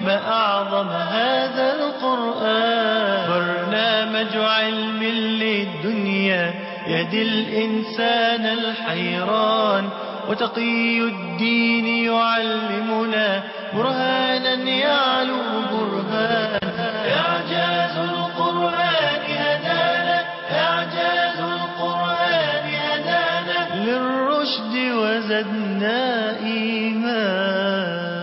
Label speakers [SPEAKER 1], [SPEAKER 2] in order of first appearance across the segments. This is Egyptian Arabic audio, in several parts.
[SPEAKER 1] ما أعظم هذا القرآن برنامج علم للدنيا يهدي الإنسان الحيران وتقي الدين يعلمنا برهانا يعلو برهان إعجاز القرآن هدانا إعجاز القرآن هدانا للرشد وزدنا إيمان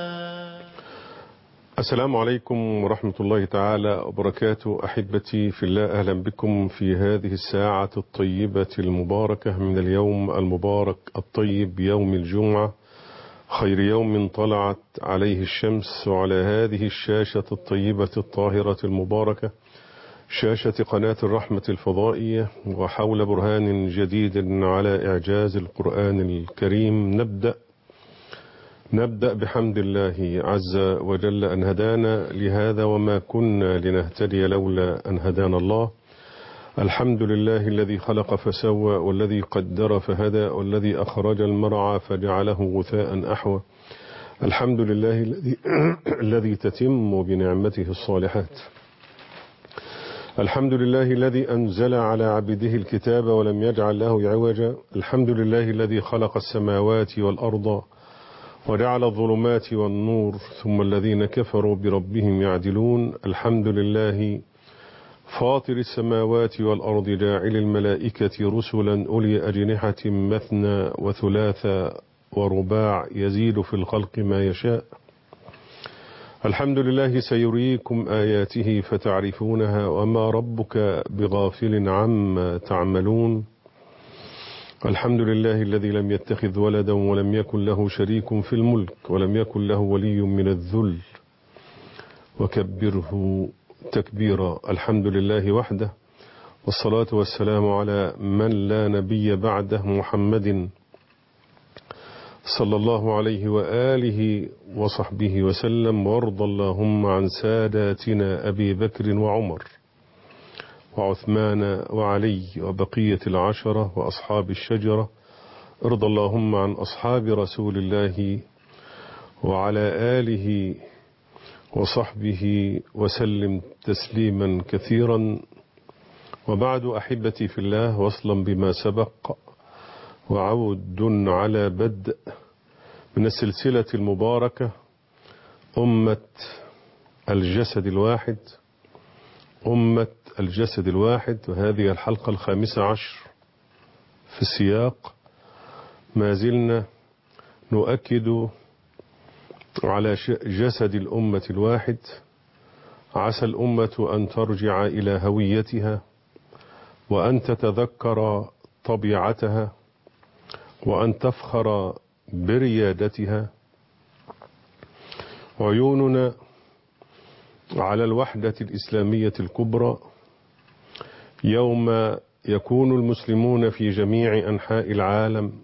[SPEAKER 2] السلام عليكم ورحمة الله تعالى وبركاته أحبتي في الله أهلا بكم في هذه الساعة الطيبة المباركة من اليوم المبارك الطيب يوم الجمعة خير يوم طلعت عليه الشمس وعلى هذه الشاشة الطيبة الطاهرة المباركة شاشة قناة الرحمة الفضائية وحول برهان جديد على إعجاز القرآن الكريم نبدأ نبدأ بحمد الله عز وجل أن هدانا لهذا وما كنا لنهتدي لولا أن هدانا الله الحمد لله الذي خلق فسوى والذي قدر فهدى والذي أخرج المرعى فجعله غثاء أحوى الحمد لله الذي الذي تتم بنعمته الصالحات الحمد لله الذي أنزل على عبده الكتاب ولم يجعل له عوجا الحمد لله الذي خلق السماوات والأرض وجعل الظلمات والنور ثم الذين كفروا بربهم يعدلون الحمد لله فاطر السماوات والأرض جاعل الملائكة رسلا أولي أجنحة مثنى وثلاث ورباع يزيد في الخلق ما يشاء الحمد لله سيريكم آياته فتعرفونها وما ربك بغافل عما تعملون الحمد لله الذي لم يتخذ ولدا ولم يكن له شريك في الملك ولم يكن له ولي من الذل وكبره تكبيرا الحمد لله وحده والصلاة والسلام على من لا نبي بعده محمد صلى الله عليه وآله وصحبه وسلم وارض اللهم عن ساداتنا أبي بكر وعمر وعثمان وعلي وبقية العشرة وأصحاب الشجرة ارض اللهم عن أصحاب رسول الله وعلى آله وصحبه وسلم تسليما كثيرا وبعد أحبتي في الله وصلا بما سبق وعود على بدء من السلسلة المباركة أمة الجسد الواحد أمة الجسد الواحد وهذه الحلقة الخامسة عشر في السياق ما زلنا نؤكد على جسد الأمة الواحد عسى الأمة أن ترجع إلى هويتها وأن تتذكر طبيعتها وأن تفخر بريادتها عيوننا على الوحدة الإسلامية الكبرى يوم يكون المسلمون في جميع أنحاء العالم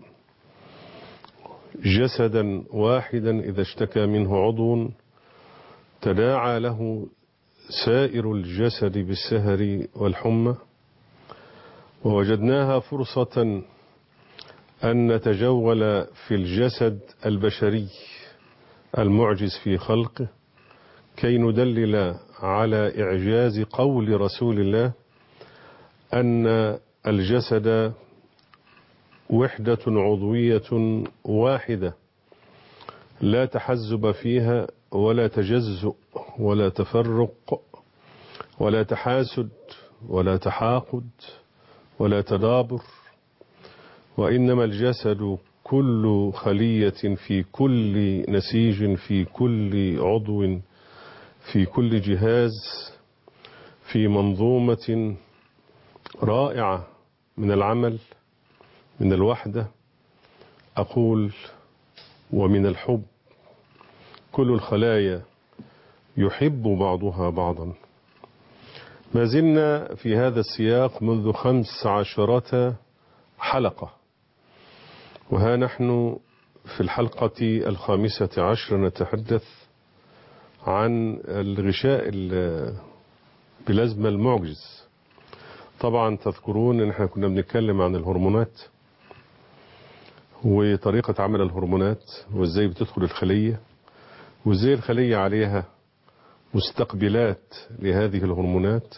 [SPEAKER 2] جسدا واحدا إذا اشتكى منه عضو تداعى له سائر الجسد بالسهر والحمى ووجدناها فرصة أن نتجول في الجسد البشري المعجز في خلقه كي ندلل على إعجاز قول رسول الله أن الجسد وحدة عضوية واحدة لا تحزب فيها ولا تجزؤ ولا تفرق ولا تحاسد ولا تحاقد ولا تدابر وإنما الجسد كل خلية في كل نسيج في كل عضو في كل جهاز في منظومة رائعة من العمل من الوحدة أقول ومن الحب كل الخلايا يحب بعضها بعضا ما زلنا في هذا السياق منذ خمس عشرة حلقة وها نحن في الحلقة الخامسة عشر نتحدث عن الغشاء بلازما المعجز طبعا تذكرون ان احنا كنا بنتكلم عن الهرمونات وطريقة عمل الهرمونات وازاي بتدخل الخلية وازاي الخلية عليها مستقبلات لهذه الهرمونات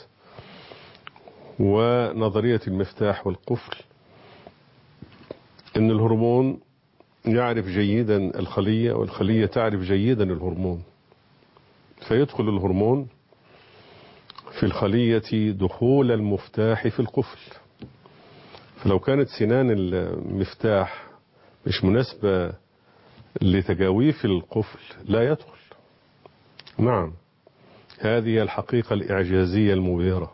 [SPEAKER 2] ونظرية المفتاح والقفل ان الهرمون يعرف جيدا الخلية والخلية تعرف جيدا الهرمون فيدخل الهرمون في الخلية دخول المفتاح في القفل فلو كانت سنان المفتاح مش مناسبة لتجاويف القفل لا يدخل نعم هذه الحقيقة الإعجازية المبهرة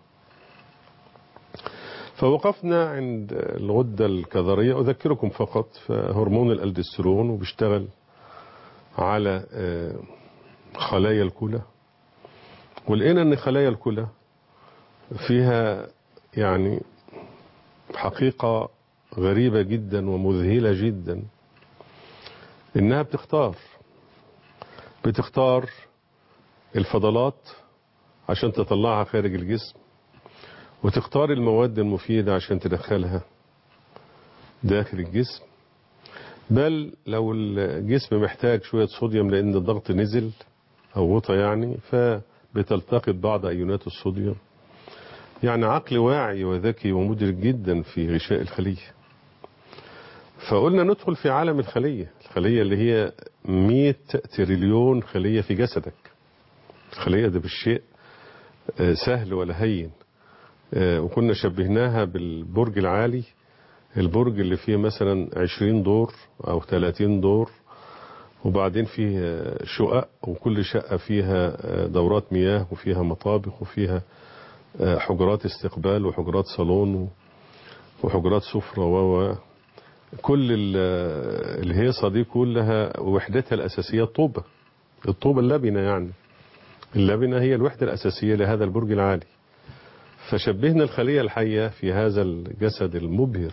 [SPEAKER 2] فوقفنا عند الغدة الكظرية أذكركم فقط فهرمون الألدسترون وبيشتغل على خلايا الكلى ولقينا أن خلايا الكلى فيها يعني حقيقة غريبة جدا ومذهلة جدا إنها بتختار بتختار الفضلات عشان تطلعها خارج الجسم وتختار المواد المفيدة عشان تدخلها داخل الجسم بل لو الجسم محتاج شوية صوديوم لأن الضغط نزل أو غطى يعني فبتلتقط بعض أيونات الصوديوم يعني عقل واعي وذكي ومدرك جدا في غشاء الخلية فقلنا ندخل في عالم الخلية الخلية اللي هي 100 تريليون خلية في جسدك الخلية ده بالشيء سهل ولا هين وكنا شبهناها بالبرج العالي البرج اللي فيه مثلا 20 دور او 30 دور وبعدين فيه شقق وكل شقة فيها دورات مياه وفيها مطابخ وفيها حجرات استقبال وحجرات صالون وحجرات سفرة و كل الهيصة دي كلها وحدتها الأساسية الطوبة الطوبة اللبنة يعني اللبنة هي الوحدة الأساسية لهذا البرج العالي فشبهنا الخلية الحية في هذا الجسد المبهر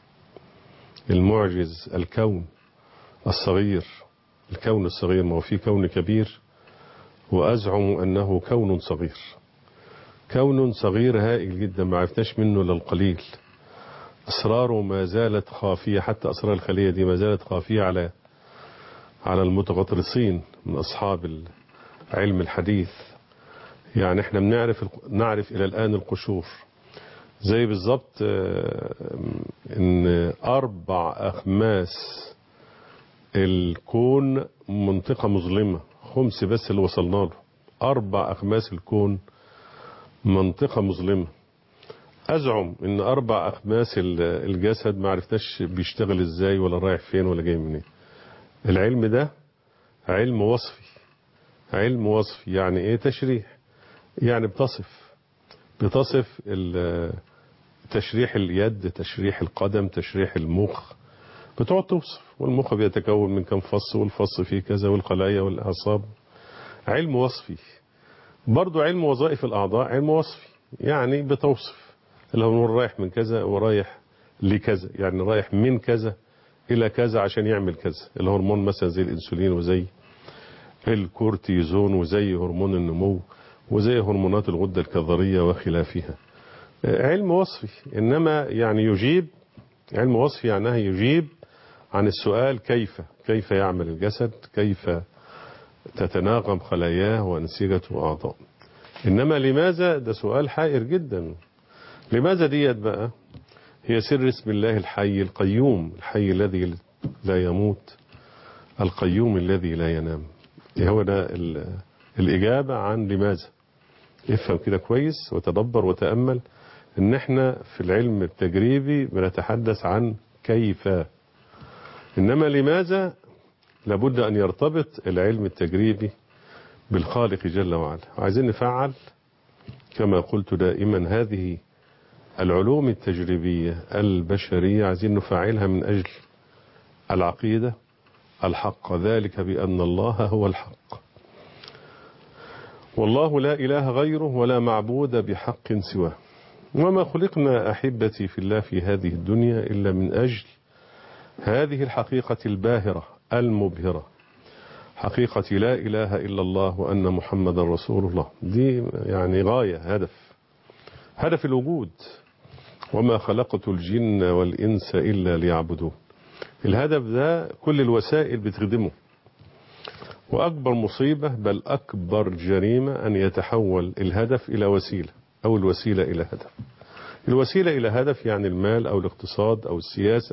[SPEAKER 2] المعجز الكون الصغير الكون الصغير ما هو في كون كبير وأزعم أنه كون صغير كون صغير هائل جدا ما عرفناش منه إلا القليل أسراره ما زالت خافية حتى أسرار الخلية دي ما زالت خافية على على المتغطرسين من أصحاب علم الحديث يعني احنا بنعرف نعرف إلى الآن القشور زي بالظبط ان أربع أخماس الكون منطقة مظلمة خمس بس اللي وصلنا له أربع أخماس الكون منطقة مظلمة أزعم إن أربع أخماس الجسد ما عرفتش بيشتغل إزاي ولا رايح فين ولا جاي منين العلم ده علم وصفي علم وصفي يعني إيه تشريح يعني بتصف بتصف تشريح اليد تشريح القدم تشريح المخ بتقعد توصف والمخ بيتكون من كم فص والفص فيه كذا والخلايا والأعصاب علم وصفي برضو علم وظائف الأعضاء علم وصفي يعني بتوصف الهرمون رايح من كذا ورايح لكذا يعني رايح من كذا إلى كذا عشان يعمل كذا الهرمون مثلا زي الإنسولين وزي الكورتيزون وزي هرمون النمو وزي هرمونات الغدة الكظرية وخلافها علم وصفي إنما يعني يجيب علم وصفي معناها يجيب عن السؤال كيف كيف يعمل الجسد كيف تتناغم خلاياه وأنسجة وأعضاء إنما لماذا ده سؤال حائر جدا لماذا ديت بقى هي سر اسم الله الحي القيوم الحي الذي لا يموت القيوم الذي لا ينام هو ده الإجابة عن لماذا افهم كده كويس وتدبر وتأمل ان احنا في العلم التجريبي بنتحدث عن كيف انما لماذا لابد ان يرتبط العلم التجريبي بالخالق جل وعلا عايزين نفعل كما قلت دائما هذه العلوم التجريبية البشرية عايزين نفعلها من أجل العقيدة الحق ذلك بأن الله هو الحق والله لا إله غيره ولا معبود بحق سواه وما خلقنا أحبتي في الله في هذه الدنيا إلا من أجل هذه الحقيقة الباهرة المبهرة حقيقة لا إله إلا الله وأن محمد رسول الله دي يعني غاية هدف هدف الوجود وما خلقت الجن والإنس إلا ليعبدون الهدف ده كل الوسائل بتخدمه وأكبر مصيبة بل أكبر جريمة أن يتحول الهدف إلى وسيلة أو الوسيلة إلى هدف الوسيلة إلى هدف يعني المال أو الاقتصاد أو السياسة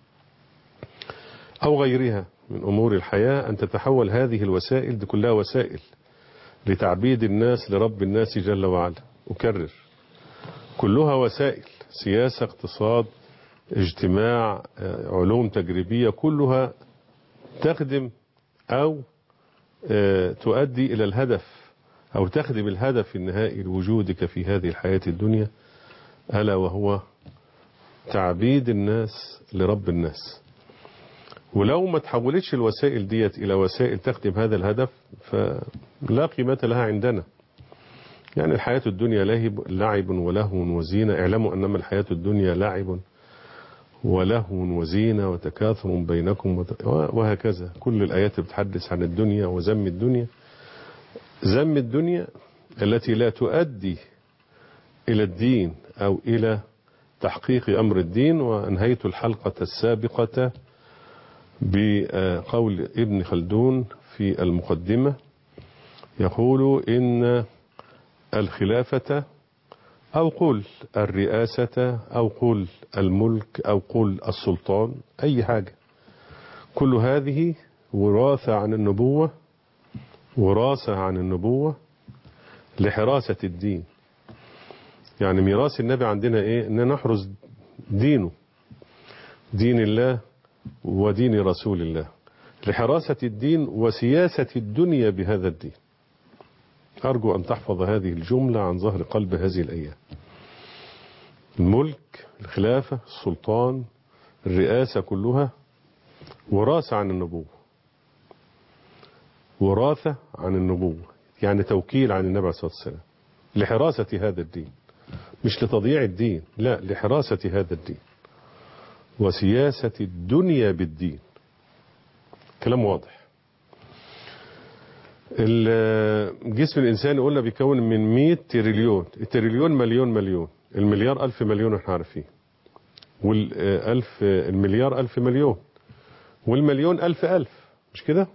[SPEAKER 2] أو غيرها من أمور الحياة أن تتحول هذه الوسائل دي كلها وسائل لتعبيد الناس لرب الناس جل وعلا أكرر كلها وسائل سياسة اقتصاد اجتماع علوم تجريبية كلها تخدم أو تؤدي إلى الهدف أو تخدم الهدف النهائي لوجودك في هذه الحياة الدنيا ألا وهو تعبيد الناس لرب الناس ولو ما تحولتش الوسائل ديت إلى وسائل تخدم هذا الهدف فلا قيمة لها عندنا يعني الحياة الدنيا لعب ولهو وزينة اعلموا أنما الحياة الدنيا لعب ولهو وزينة وتكاثر بينكم وهكذا كل الآيات بتحدث عن الدنيا وذم الدنيا ذم الدنيا التي لا تؤدي إلى الدين أو إلى تحقيق أمر الدين وأنهيت الحلقة السابقة بقول ابن خلدون في المقدمة يقول إن الخلافة أو قل الرئاسة أو قل الملك أو قل السلطان أي حاجة كل هذه وراثة عن النبوة وراثة عن النبوة لحراسة الدين يعني ميراث النبي عندنا ايه ان نحرس دينه دين الله ودين رسول الله لحراسة الدين وسياسة الدنيا بهذا الدين أرجو أن تحفظ هذه الجملة عن ظهر قلب هذه الأيام الملك الخلافة السلطان الرئاسة كلها وراثة عن النبوة وراثة عن النبوة يعني توكيل عن النبي عليه الصلاة والسلام لحراسة هذا الدين مش لتضييع الدين لا لحراسة هذا الدين وسياسة الدنيا بالدين كلام واضح جسم الإنسان قلنا بيكون من 100 تريليون التريليون مليون مليون المليار ألف مليون احنا عارفين والألف المليار ألف مليون والمليون ألف ألف مش كده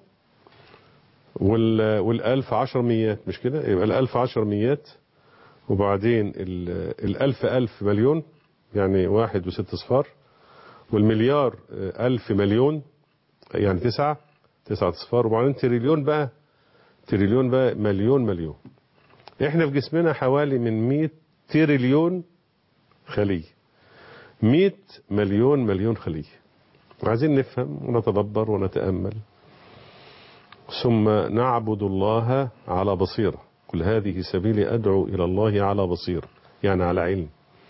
[SPEAKER 2] والألف عشر ميات مش كده يبقى الألف عشر ميات وبعدين الألف ألف مليون يعني واحد وست صفار والمليار ألف مليون يعني تسعة تسعة صفار وبعدين تريليون بقى تريليون بقى مليون مليون احنا في جسمنا حوالي من 100 تريليون خلية 100 مليون مليون خلية عايزين نفهم ونتدبر ونتأمل ثم نعبد الله على بصيرة كل هذه سبيلي أدعو إلى الله على بصيرة يعني على علم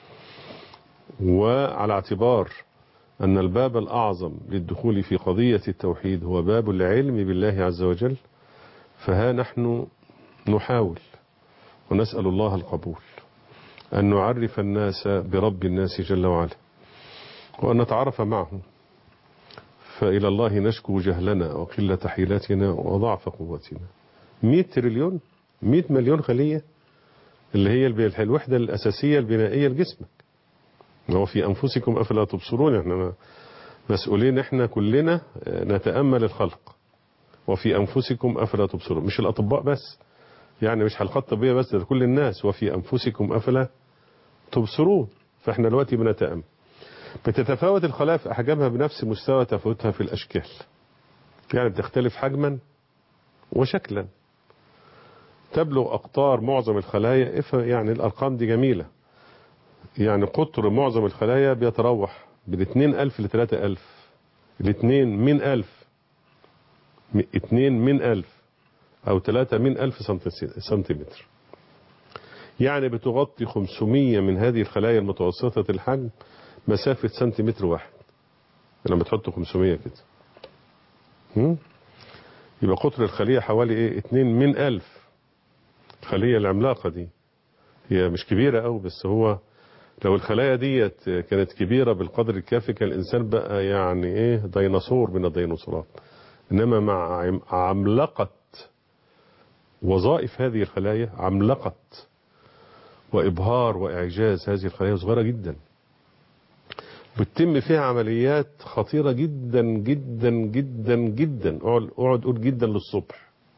[SPEAKER 2] وعلى اعتبار أن الباب الأعظم للدخول في قضية التوحيد هو باب العلم بالله عز وجل فها نحن نحاول ونسأل الله القبول أن نعرف الناس برب الناس جل وعلا وأن نتعرف معه فإلى الله نشكو جهلنا وقلة حيلتنا وضعف قوتنا 100 تريليون 100 مليون خلية اللي هي الوحدة الأساسية البنائية لجسمك هو في أنفسكم أفلا تبصرون احنا مسؤولين احنا كلنا نتأمل الخلق وفي أنفسكم أفلا تبصرون مش الأطباء بس يعني مش حلقات طبية بس ده كل الناس وفي أنفسكم أفلا تبصرون فاحنا دلوقتي بنتأمل بتتفاوت الخلايا في أحجامها بنفس مستوى تفاوتها في الأشكال يعني بتختلف حجما وشكلا تبلغ أقطار معظم الخلايا يعني الأرقام دي جميلة يعني قطر معظم الخلايا بيتراوح بين 2000 ل 3000 الاثنين من ألف اثنين من ألف أو ثلاثة من ألف سنتيمتر يعني بتغطي 500 من هذه الخلايا المتوسطة الحجم مسافة سنتيمتر واحد لما تحط 500 كده هم؟ يبقى قطر الخلية حوالي ايه 2 من ألف الخلية العملاقة دي هي مش كبيرة أو بس هو لو الخلايا ديت كانت كبيرة بالقدر الكافي كان الإنسان بقى يعني إيه ديناصور من الديناصورات إنما مع عملقة وظائف هذه الخلايا عملقة وإبهار وإعجاز هذه الخلايا صغيرة جدا بتتم فيها عمليات خطيرة جدا جدا جدا جدا اقعد قول جدا للصبح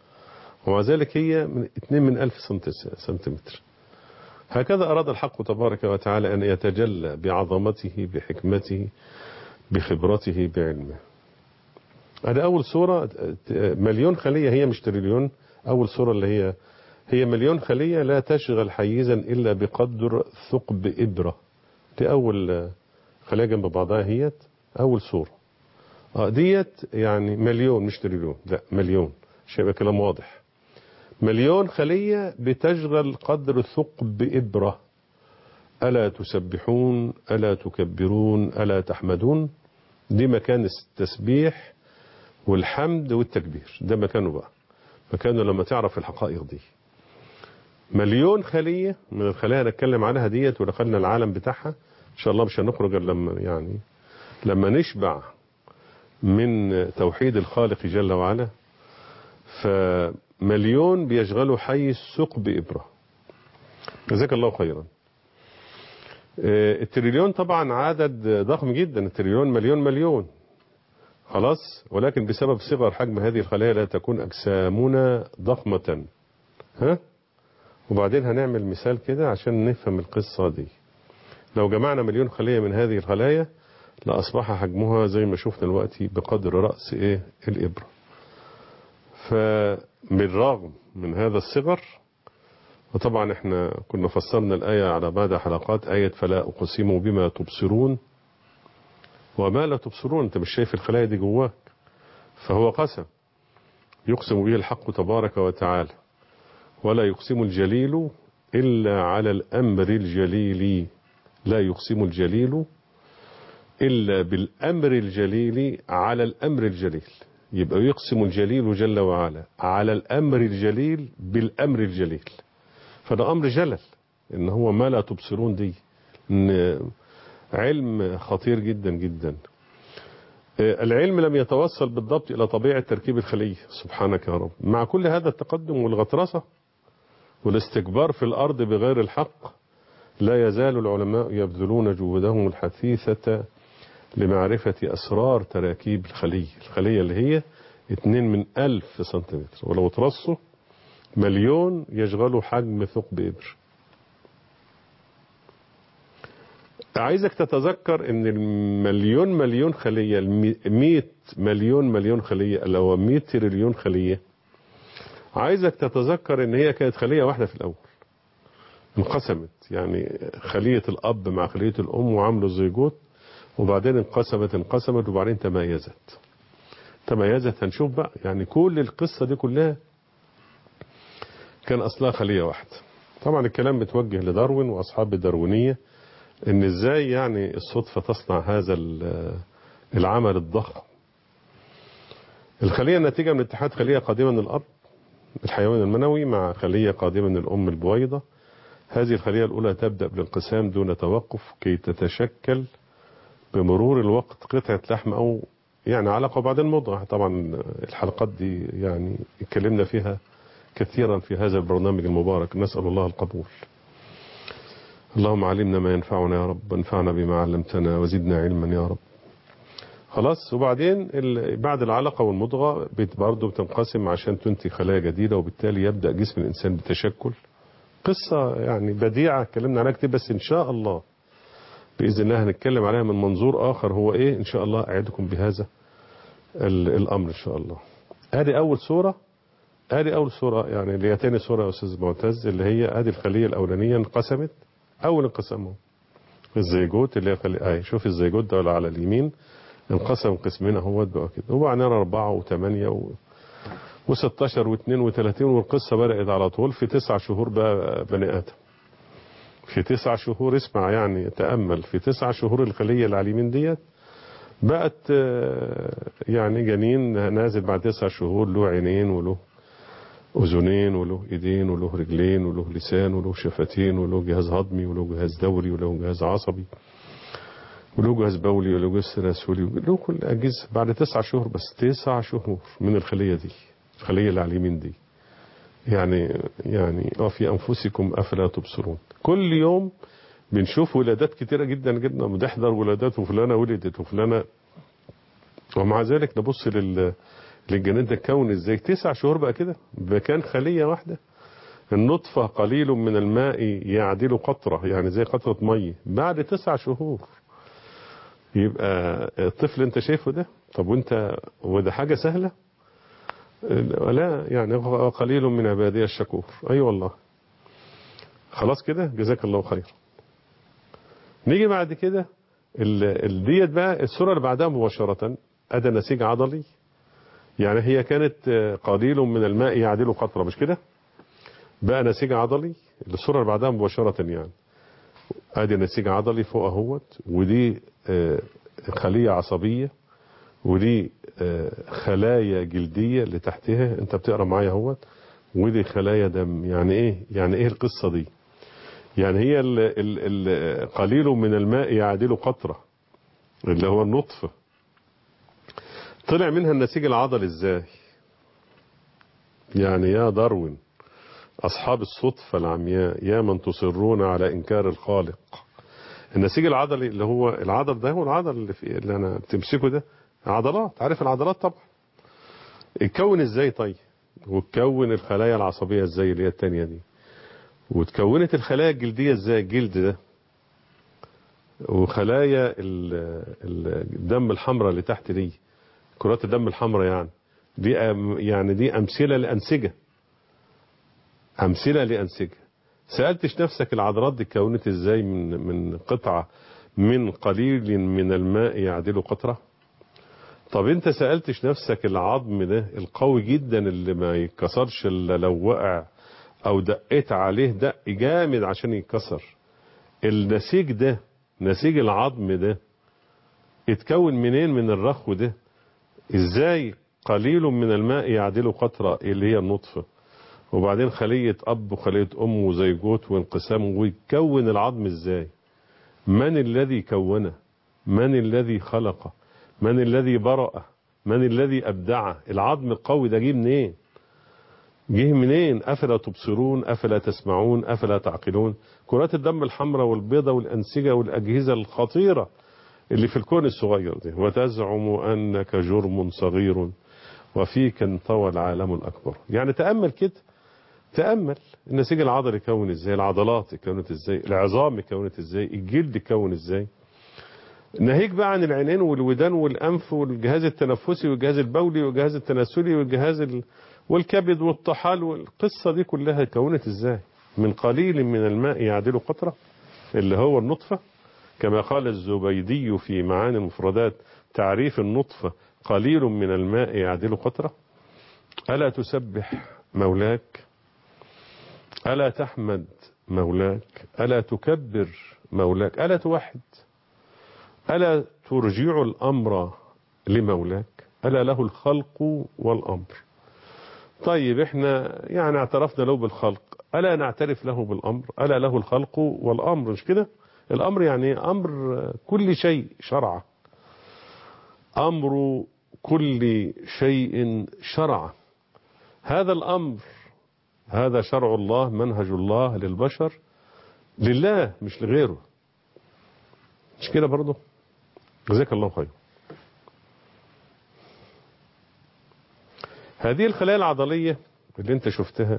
[SPEAKER 2] ومع ذلك هي من 2 من ألف سنتيمتر هكذا أراد الحق تبارك وتعالى أن يتجلى بعظمته بحكمته بخبرته بعلمه هذا أول صورة مليون خلية هي مش تريليون أول صورة اللي هي هي مليون خلية لا تشغل حيزا إلا بقدر ثقب إبرة دي أول خلية جنب بعضها هيت أول صورة آه ديت يعني مليون مش تريليون لا مليون عشان يبقى كلام واضح مليون خلية بتشغل قدر ثقب إبرة ألا تسبحون ألا تكبرون ألا تحمدون دي مكان التسبيح والحمد والتكبير ده مكانه بقى مكانه لما تعرف الحقائق دي مليون خلية من الخلايا نتكلم عنها ديت ودخلنا العالم بتاعها ان شاء الله مش هنخرج لما يعني لما نشبع من توحيد الخالق جل وعلا فمليون بيشغلوا حيز ثقب إبرة جزاك الله خيرا التريليون طبعا عدد ضخم جدا التريليون مليون مليون خلاص ولكن بسبب صغر حجم هذه الخلايا لا تكون أجسامنا ضخمة ها وبعدين هنعمل مثال كده عشان نفهم القصة دي لو جمعنا مليون خلية من هذه الخلايا لأصبح حجمها زي ما شفنا دلوقتي بقدر رأس إيه الإبرة فبالرغم من هذا الصغر وطبعا احنا كنا فسرنا الآية على بعد حلقات آية فلا أقسم بما تبصرون وما لا تبصرون انت مش شايف الخلايا دي جواك فهو قسم يقسم به الحق تبارك وتعالى ولا يقسم الجليل إلا على الأمر الجليل لا يقسم الجليل إلا بالأمر الجليل على الأمر الجليل يبقى يقسم الجليل جل وعلا على الأمر الجليل بالأمر الجليل فده أمر جلل إن هو ما لا تبصرون دي إن علم خطير جدا جدا العلم لم يتوصل بالضبط إلى طبيعة تركيب الخلية سبحانك يا رب مع كل هذا التقدم والغطرسة والاستكبار في الأرض بغير الحق لا يزال العلماء يبذلون جهودهم الحثيثة لمعرفة أسرار تراكيب الخلية الخلية اللي هي 2 من ألف سنتيمتر ولو ترصوا مليون يشغلوا حجم ثقب إبر عايزك تتذكر ان المليون مليون خلية المئة مليون مليون خلية اللي هو 100 تريليون خلية عايزك تتذكر ان هي كانت خلية واحدة في الاول انقسمت يعني خلية الاب مع خلية الام وعملوا الزيجوت وبعدين انقسمت انقسمت وبعدين تميزت تميزت هنشوف بقى يعني كل القصة دي كلها كان اصلها خلية واحدة طبعا الكلام متوجه لداروين واصحاب الداروينيه ان ازاي يعني الصدفة تصنع هذا العمل الضخم الخلية ناتجة من اتحاد خلية قادمة من الأب الحيوان المنوي مع خلية قادمة من الأم البويضة هذه الخلية الأولى تبدأ بالانقسام دون توقف كي تتشكل بمرور الوقت قطعة لحم أو يعني علقة وبعدين مضغة طبعا الحلقات دي يعني اتكلمنا فيها كثيرا في هذا البرنامج المبارك نسأل الله القبول اللهم علمنا ما ينفعنا يا رب وانفعنا بما علمتنا وزدنا علما يا رب خلاص وبعدين بعد العلقة والمضغة برضه بتنقسم عشان تنتج خلايا جديدة وبالتالي يبدأ جسم الإنسان بالتشكل قصة يعني بديعة اتكلمنا عنها كتير بس إن شاء الله بإذن الله هنتكلم عليها من منظور آخر هو إيه إن شاء الله أعدكم بهذا الأمر إن شاء الله ادي أول صورة ادي أول صورة يعني اللي هي تاني صورة يا أستاذ معتز اللي هي ادي الخلية الأولانية انقسمت اول انقسام الزيجوت اللي هي خلي اي شوف الزيجوت ده على اليمين انقسم قسمين اهوت بقى كده وبعدين أربعة وثمانية و... و16 و32 والقصة بدأت على طول في تسع شهور بقى بني آدم في تسع شهور اسمع يعني تأمل في تسع شهور الخلية اللي على اليمين ديت بقت يعني جنين نازل بعد تسع شهور له عينين وله أذنين وله إيدين وله رجلين وله لسان وله شفتين وله جهاز هضمي وله جهاز دوري وله جهاز عصبي وله جهاز بولي وله جهاز تناسلي له كل أجهزة بعد تسع شهور بس تسع شهور من الخلية دي الخلية اللي على اليمين دي يعني يعني وفي أنفسكم أفلا تبصرون كل يوم بنشوف ولادات كتيرة جدا جدا بنحضر ولادات وفلانة ولدت وفلانة ومع ذلك نبص لل الجنين ده اتكون ازاي تسع شهور بقى كده بكان خلية واحدة النطفة قليل من الماء يعدل قطرة يعني زي قطرة مية بعد تسع شهور يبقى الطفل انت شايفه ده طب وانت وده حاجة سهلة لا يعني قليل من عبادي الشكور اي أيوة والله خلاص كده جزاك الله خير نيجي بعد كده الديت بقى الصورة اللي بعدها مباشرة ادى نسيج عضلي يعني هي كانت قليل من الماء يعدل قطرة مش كده بقى نسيج عضلي الصورة اللي بعدها مباشرة يعني ادي نسيج عضلي فوق اهوت ودي خلية عصبية ودي خلايا جلدية اللي تحتها انت بتقرا معايا اهوت ودي خلايا دم يعني ايه يعني ايه القصة دي يعني هي ال ال ال قليل من الماء يعدل قطرة اللي هو النطفة طلع منها النسيج العضلي ازاي يعني يا داروين أصحاب الصدفة العمياء يا من تصرون على إنكار الخالق النسيج العضلي اللي هو العضل ده هو العضل اللي, في اللي أنا بتمسكه ده عضلات عارف العضلات طبعا اتكون ازاي طيب وتكون الخلايا العصبية ازاي اللي هي التانية دي وتكونت الخلايا الجلدية ازاي الجلد ده وخلايا الدم الحمراء اللي تحت دي كرات الدم الحمراء يعني دي يعني دي أمثلة لأنسجة أمثلة لأنسجة سألتش نفسك العضلات دي كونت ازاي من من قطعة من قليل من الماء يعدل قطرة طب انت سألتش نفسك العظم ده القوي جدا اللي ما يتكسرش الا لو وقع او دقيت عليه دق جامد عشان يتكسر النسيج ده نسيج العظم ده اتكون منين من الرخو ده ازاي قليل من الماء يعدل قطرة اللي هي النطفة وبعدين خلية أب وخلية أم وزيجوت وانقسام ويكون العظم ازاي من الذي كونه من الذي خلقه من الذي برأه من الذي أبدعه العظم القوي ده جه منين جه منين أفلا تبصرون أفلا تسمعون أفلا تعقلون كرات الدم الحمراء والبيضة والأنسجة والأجهزة الخطيرة اللي في الكون الصغير دي وتزعم أنك جرم صغير وفيك انطوى العالم الأكبر يعني تأمل كده تأمل النسيج العضلي كون ازاي العضلات كونت ازاي العظام كونت ازاي الجلد كون ازاي ناهيك بقى عن العينين والودان والأنف والجهاز التنفسي والجهاز البولي والجهاز التناسلي والجهاز ال... والكبد والطحال والقصة دي كلها كونت ازاي من قليل من الماء يعدل قطرة اللي هو النطفة كما قال الزبيدي في معاني المفردات تعريف النطفة قليل من الماء يعدل قطرة ألا تسبح مولاك ألا تحمد مولاك ألا تكبر مولاك ألا توحد ألا ترجع الأمر لمولاك ألا له الخلق والأمر طيب احنا يعني اعترفنا له بالخلق ألا نعترف له بالأمر ألا له الخلق والأمر مش كده الأمر يعني أمر كل شيء شرع أمر كل شيء شرع هذا الأمر هذا شرع الله منهج الله للبشر لله مش لغيره مش كده برضه جزاك الله خير هذه الخلايا العضلية اللي انت شفتها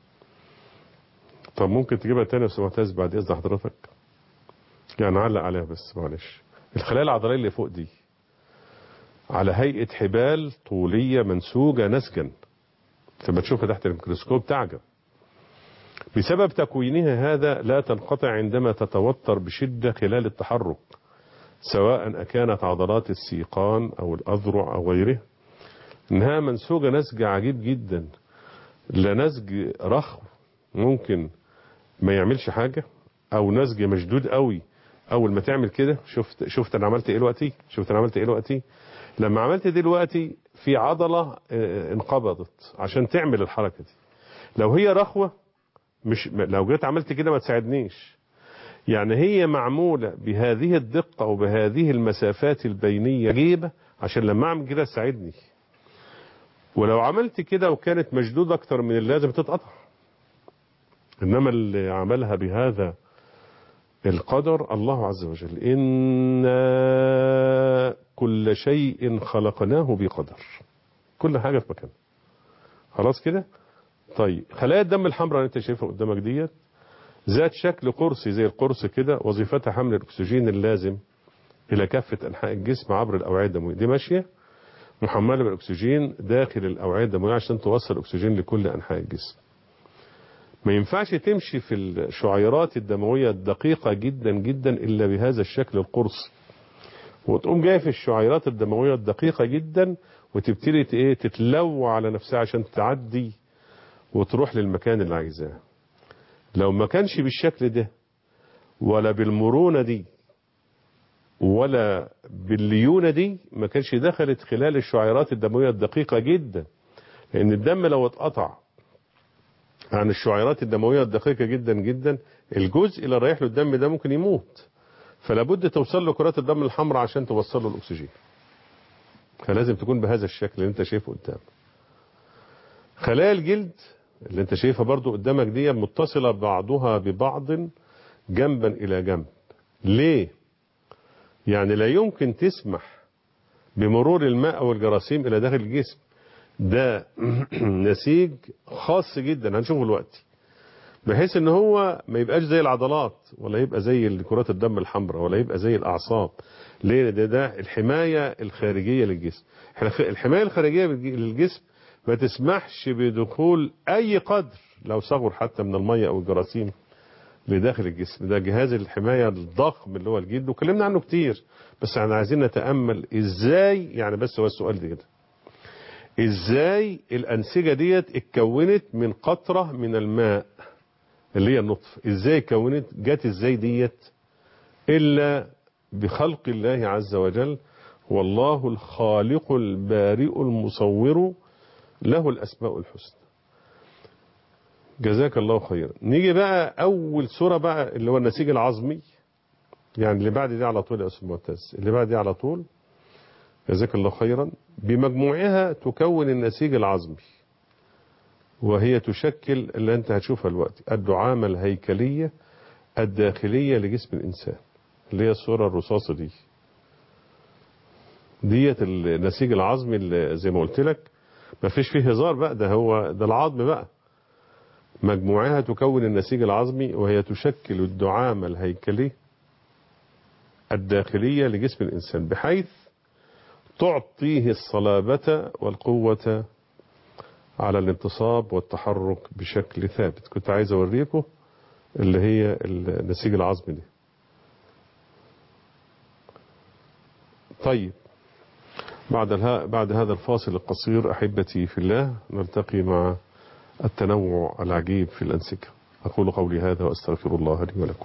[SPEAKER 2] طب ممكن تجيبها تاني يا معتز بعد اذن حضرتك يعني علق عليها بس معلش الخلايا العضلية اللي فوق دي على هيئة حبال طولية منسوجة نسجا لما تشوفها تحت الميكروسكوب تعجب بسبب تكوينها هذا لا تنقطع عندما تتوتر بشدة خلال التحرك سواء أكانت عضلات السيقان أو الأذرع أو غيره إنها منسوجة نسج عجيب جدا لا نسج رخو ممكن ما يعملش حاجة أو نسج مشدود قوي أول ما تعمل كده شفت شفت أنا عملت إيه دلوقتي شفت أنا عملت إيه دلوقتي لما عملت دلوقتي في عضلة انقبضت عشان تعمل الحركة دي لو هي رخوة مش لو جيت عملت كده ما تساعدنيش يعني هي معمولة بهذه الدقة وبهذه المسافات البينية جيبة عشان لما اعمل كده تساعدني ولو عملت كده وكانت مشدودة اكتر من اللازم تتقطع انما اللي عملها بهذا القدر الله عز وجل إن كل شيء خلقناه بقدر كل حاجة في مكانها خلاص كده طيب خلايا الدم الحمراء اللي انت شايفها قدامك ديت ذات شكل قرصي زي القرص كده وظيفتها حمل الاكسجين اللازم الى كافة انحاء الجسم عبر الاوعية الدموية دي ماشية محملة بالاكسجين داخل الاوعية الدموية عشان توصل الاكسجين لكل انحاء الجسم ما ينفعش تمشي في الشعيرات الدموية الدقيقة جدا جدا الا بهذا الشكل القرصي وتقوم جاي في الشعيرات الدموية الدقيقة جدا وتبتدي ايه تتلو على نفسها عشان تعدي وتروح للمكان اللي عايزاه لو ما كانش بالشكل ده ولا بالمرونة دي ولا بالليونة دي ما كانش دخلت خلال الشعيرات الدموية الدقيقة جدا لأن الدم لو اتقطع عن الشعيرات الدموية الدقيقة جدا جدا الجزء اللي رايح له الدم ده ممكن يموت فلا بد توصل له كرات الدم الحمراء عشان توصل له الأكسجين فلازم تكون بهذا الشكل اللي انت شايفه قدام خلايا الجلد اللي انت شايفها برضو قدامك دي متصلة بعضها ببعض جنبا الى جنب ليه يعني لا يمكن تسمح بمرور الماء او الجراثيم الى داخل الجسم ده نسيج خاص جدا هنشوفه دلوقتي بحيث ان هو ما يبقاش زي العضلات ولا يبقى زي كرات الدم الحمراء ولا يبقى زي الاعصاب ليه ده ده الحماية الخارجية للجسم الحماية الخارجية للجسم ما تسمحش بدخول اي قدر لو صغر حتى من المية او الجراثيم لداخل الجسم ده جهاز الحماية الضخم اللي هو الجلد وكلمنا عنه كتير بس احنا عايزين نتأمل ازاي يعني بس هو السؤال ده كده ازاي الانسجة ديت اتكونت من قطرة من الماء اللي هي النطف ازاي اتكونت جت ازاي ديت الا بخلق الله عز وجل والله الخالق البارئ المصور له الأسماء الحسنى جزاك الله خيرا نيجي بقى أول سورة بقى اللي هو النسيج العظمي يعني اللي بعد دي على طول يا أستاذ معتز اللي بعد دي على طول جزاك الله خيرا بمجموعها تكون النسيج العظمي وهي تشكل اللي أنت هتشوفها دلوقتي الدعامة الهيكلية الداخلية لجسم الإنسان اللي هي الصورة الرصاصة دي ديت النسيج العظمي اللي زي ما قلت لك ما فيش فيه هزار بقى ده هو ده العظم بقى مجموعها تكون النسيج العظمي وهي تشكل الدعامة الهيكلي الداخلية لجسم الإنسان بحيث تعطيه الصلابة والقوة على الانتصاب والتحرك بشكل ثابت كنت عايز أوريكم اللي هي النسيج العظمي دي طيب بعد بعد هذا الفاصل القصير أحبتي في الله نلتقي مع التنوع العجيب في الأنسجة أقول قولي هذا وأستغفر الله لي ولكم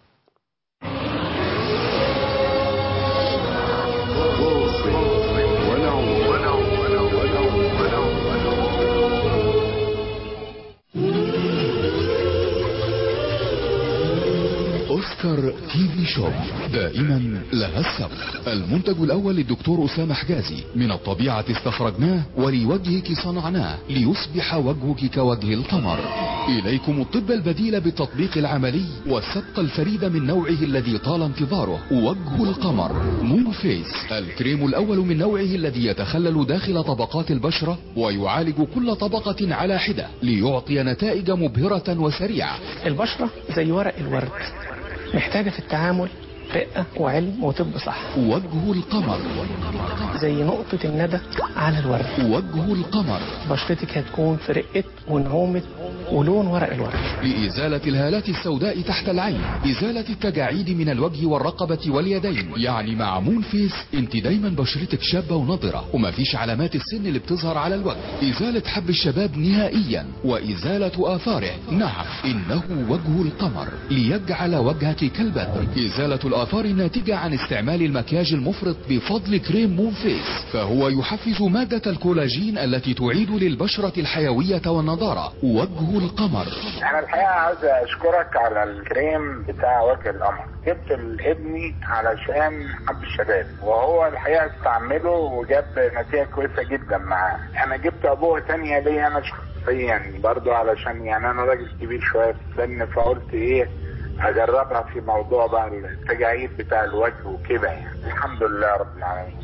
[SPEAKER 3] أوسكار تي في شوب دائما لها السبق المنتج الأول للدكتور أسامة حجازي من الطبيعة استخرجناه ولوجهك صنعناه ليصبح وجهك كوجه القمر إليكم الطب البديل بالتطبيق العملي والسبق الفريد من نوعه الذي طال انتظاره وجه القمر مون فيس الكريم الأول من نوعه الذي يتخلل داخل طبقات البشرة ويعالج كل طبقة على حدة ليعطي نتائج مبهرة وسريعة
[SPEAKER 4] البشرة زي ورق الورد محتاجة في التعامل رقة وعلم وطب صح
[SPEAKER 3] وجه القمر
[SPEAKER 4] زي نقطة الندى على الورد
[SPEAKER 3] وجه القمر
[SPEAKER 4] بشرتك هتكون في رقة ونعومة ولون ورق الورد
[SPEAKER 3] لإزالة الهالات السوداء تحت العين إزالة التجاعيد من الوجه والرقبة واليدين يعني مع مون فيس انت دايما بشرتك شابة ونضرة ومفيش علامات السن اللي بتظهر على الوجه إزالة حب الشباب نهائيا وإزالة آثاره نعم إنه وجه القمر ليجعل وجهك كالبدر إزالة الآثار الناتجة عن استعمال المكياج المفرط بفضل كريم مون فيس فهو يحفز مادة الكولاجين التي تعيد للبشرة الحيوية والنضارة وجه القمر
[SPEAKER 5] انا الحقيقه عاوز اشكرك على الكريم بتاع وجه القمر جبت لابني علشان حب الشباب وهو الحقيقه استعمله وجاب نتيجه كويسه جدا معاه انا جبت ابوه تانية ليا انا شخصيا برضو علشان يعني انا راجل كبير شويه في السن فقلت ايه اجربها في موضوع بقى التجاعيد بتاع الوجه وكده يعني الحمد لله رب العالمين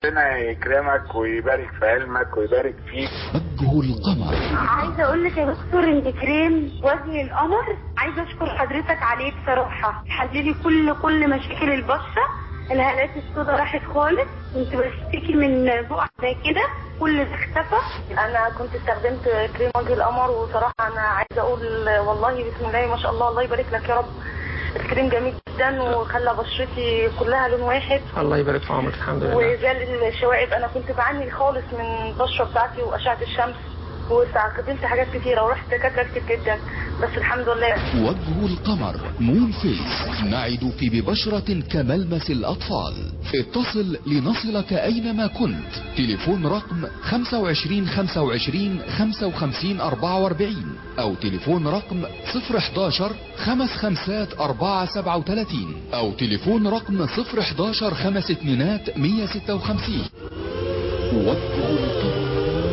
[SPEAKER 5] ربنا يكرمك ويبارك في علمك ويبارك فيك
[SPEAKER 3] وجه القمر
[SPEAKER 6] عايزه اقول لك يا دكتور انت كريم وجه القمر عايزه اشكر حضرتك عليه بصراحه حللي كل كل مشاكل البشره الهالات السوداء راحت خالص كنت بشتكي من بقع زي كده كل ده اختفى انا كنت استخدمت كريم وجه القمر وصراحه انا عايزه اقول والله بسم الله ما شاء الله الله يبارك لك يا رب الكريم جميل جدا وخلى بشرتي كلها لون واحد
[SPEAKER 4] الله يبارك في عمرك الحمد لله
[SPEAKER 6] وزال الشوائب انا كنت بعاني خالص من البشره بتاعتي واشعه الشمس واستخدمت حاجات كتيره ورحت دكاتره كتير جدا بس الحمد لله
[SPEAKER 3] وجه القمر مون فيس نعدك ببشرة كملمس الأطفال اتصل لنصلك أينما كنت تليفون رقم 25 25 55 44 أو تليفون رقم 011 خمس خمسات 4 37 أو تليفون رقم 011 خمس اتنينات 156 وجه القمر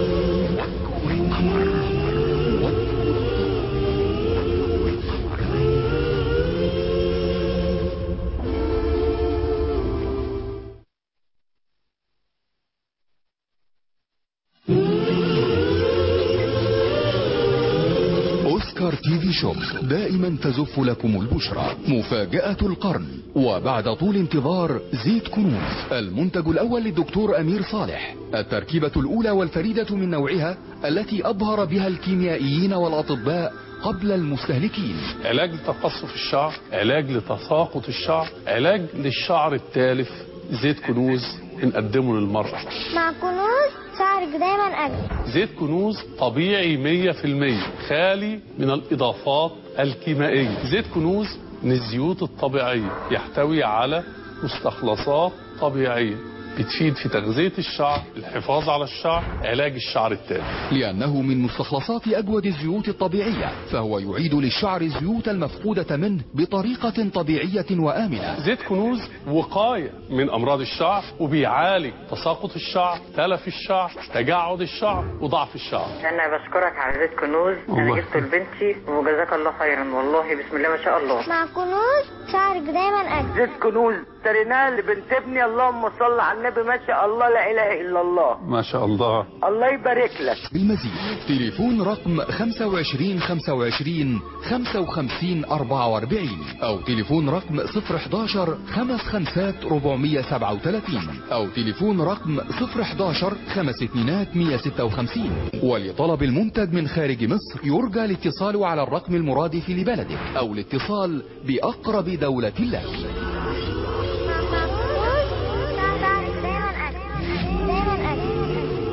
[SPEAKER 3] أوسكار تي في شوب دائما تزف لكم البشرى مفاجأة القرن وبعد طول انتظار زيت كنوز المنتج الأول للدكتور أمير صالح التركيبة الأولى والفريدة من نوعها التي أبهر بها الكيميائيين والأطباء قبل المستهلكين
[SPEAKER 7] علاج لتقصف الشعر علاج لتساقط الشعر علاج للشعر التالف زيت كنوز بنقدمه للمرأة
[SPEAKER 8] مع كنوز شعرك دايما أجمل
[SPEAKER 7] زيت كنوز طبيعي 100% خالي من الإضافات الكيميائية زيت كنوز من الزيوت الطبيعية يحتوي على مستخلصات طبيعية بتفيد في تغذية الشعر الحفاظ على الشعر علاج الشعر التالف
[SPEAKER 3] لأنه من مستخلصات أجود الزيوت الطبيعية فهو يعيد للشعر الزيوت المفقودة منه بطريقة طبيعية وآمنة
[SPEAKER 7] زيت كنوز وقاية من أمراض الشعر وبيعالج تساقط الشعر تلف الشعر تجعد الشعر وضعف الشعر
[SPEAKER 9] انا بشكرك على زيت كنوز
[SPEAKER 7] الله.
[SPEAKER 9] انا جبته لبنتي وجزاك الله خيرا والله بسم الله ما شاء الله
[SPEAKER 8] مع كنوز شعرك دايما أجمل
[SPEAKER 9] زيت كنوز اشتريناه لبنت ابني اللهم صل على النبي ما شاء الله لا اله الا الله
[SPEAKER 7] ما شاء الله
[SPEAKER 9] الله يبارك لك
[SPEAKER 3] بالمزيد تليفون رقم 25 25 55 44 أو تليفون رقم 011 خمس خمسات 437 أو تليفون رقم 011 خمس اتنينات 156 ولطلب المنتج من خارج مصر يرجى الاتصال على الرقم المرادف لبلدك أو الاتصال بأقرب دولة لك
[SPEAKER 8] مع كنوز شعرك دايما أجمل دايما أجمل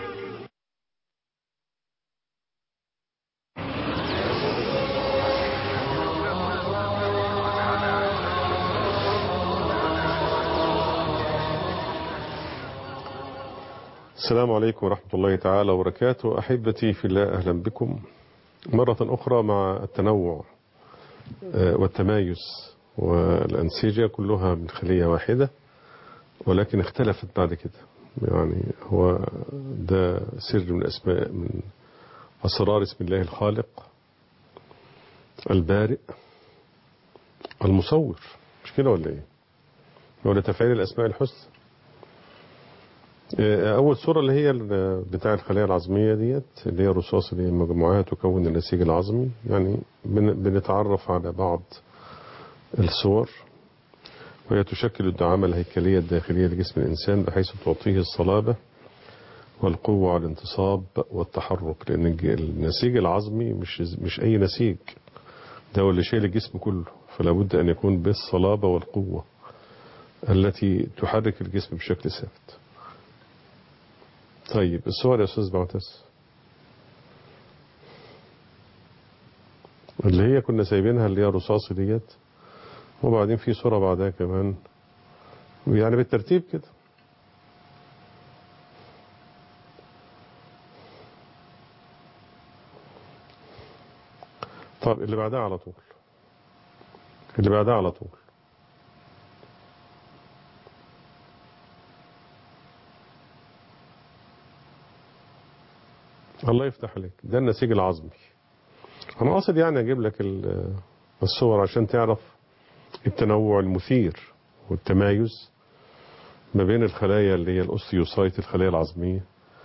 [SPEAKER 2] السلام عليكم ورحمة الله تعالى وبركاته أحبتي في الله أهلا بكم مرة أخرى مع التنوع آه، والتمايز والأنسجة كلها من خلية واحدة ولكن اختلفت بعد كده يعني هو ده سر من أسماء من أسرار اسم الله الخالق البارئ المصور مش كده ولا ايه ولا تفعيل الأسماء الحسنى أول صورة اللي هي ال- بتاع الخلايا العظمية ديت اللي هي الرصاص اللي هي مجموعات تكون النسيج العظمي يعني بن- بنتعرف على بعض الصور وهي تشكل الدعامة الهيكلية الداخلية لجسم الإنسان بحيث تعطيه الصلابة والقوة على الانتصاب والتحرك لأن الج- النسيج العظمي مش مش أي نسيج ده هو اللي شايل الجسم كله فلا بد أن يكون بالصلابة والقوة التي تحرك الجسم بشكل ثابت طيب الصور يا أستاذ معتز اللي هي كنا سايبينها اللي هي رصاصي ديت وبعدين في صورة بعدها كمان يعني بالترتيب كده طب اللي بعدها على طول اللي بعدها على طول الله يفتح عليك ده النسيج العظمي انا قاصد يعني اجيب لك ال- الصور عشان تعرف التنوع المثير والتمايز ما بين الخلايا اللي هي الأوستيوسايت الخلايا العظمية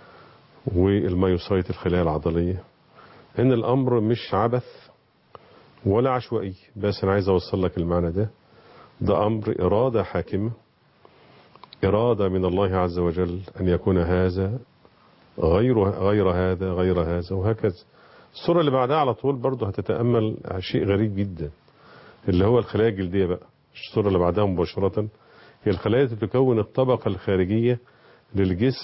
[SPEAKER 2] والمايوسايت الخلايا العضلية إن الأمر مش عبث ولا عشوائي بس أنا عايز أوصل لك المعنى ده ده أمر إرادة حاكمة إرادة من الله عز وجل أن يكون هذا غير غير هذا غير هذا وهكذا الصورة اللي بعدها على طول برضه هتتأمل شيء غريب جدا اللي هو الخلايا الجلدية بقى الصورة اللي بعدها مباشرة هي الخلايا التي تكون الطبقة الخارجية للجسم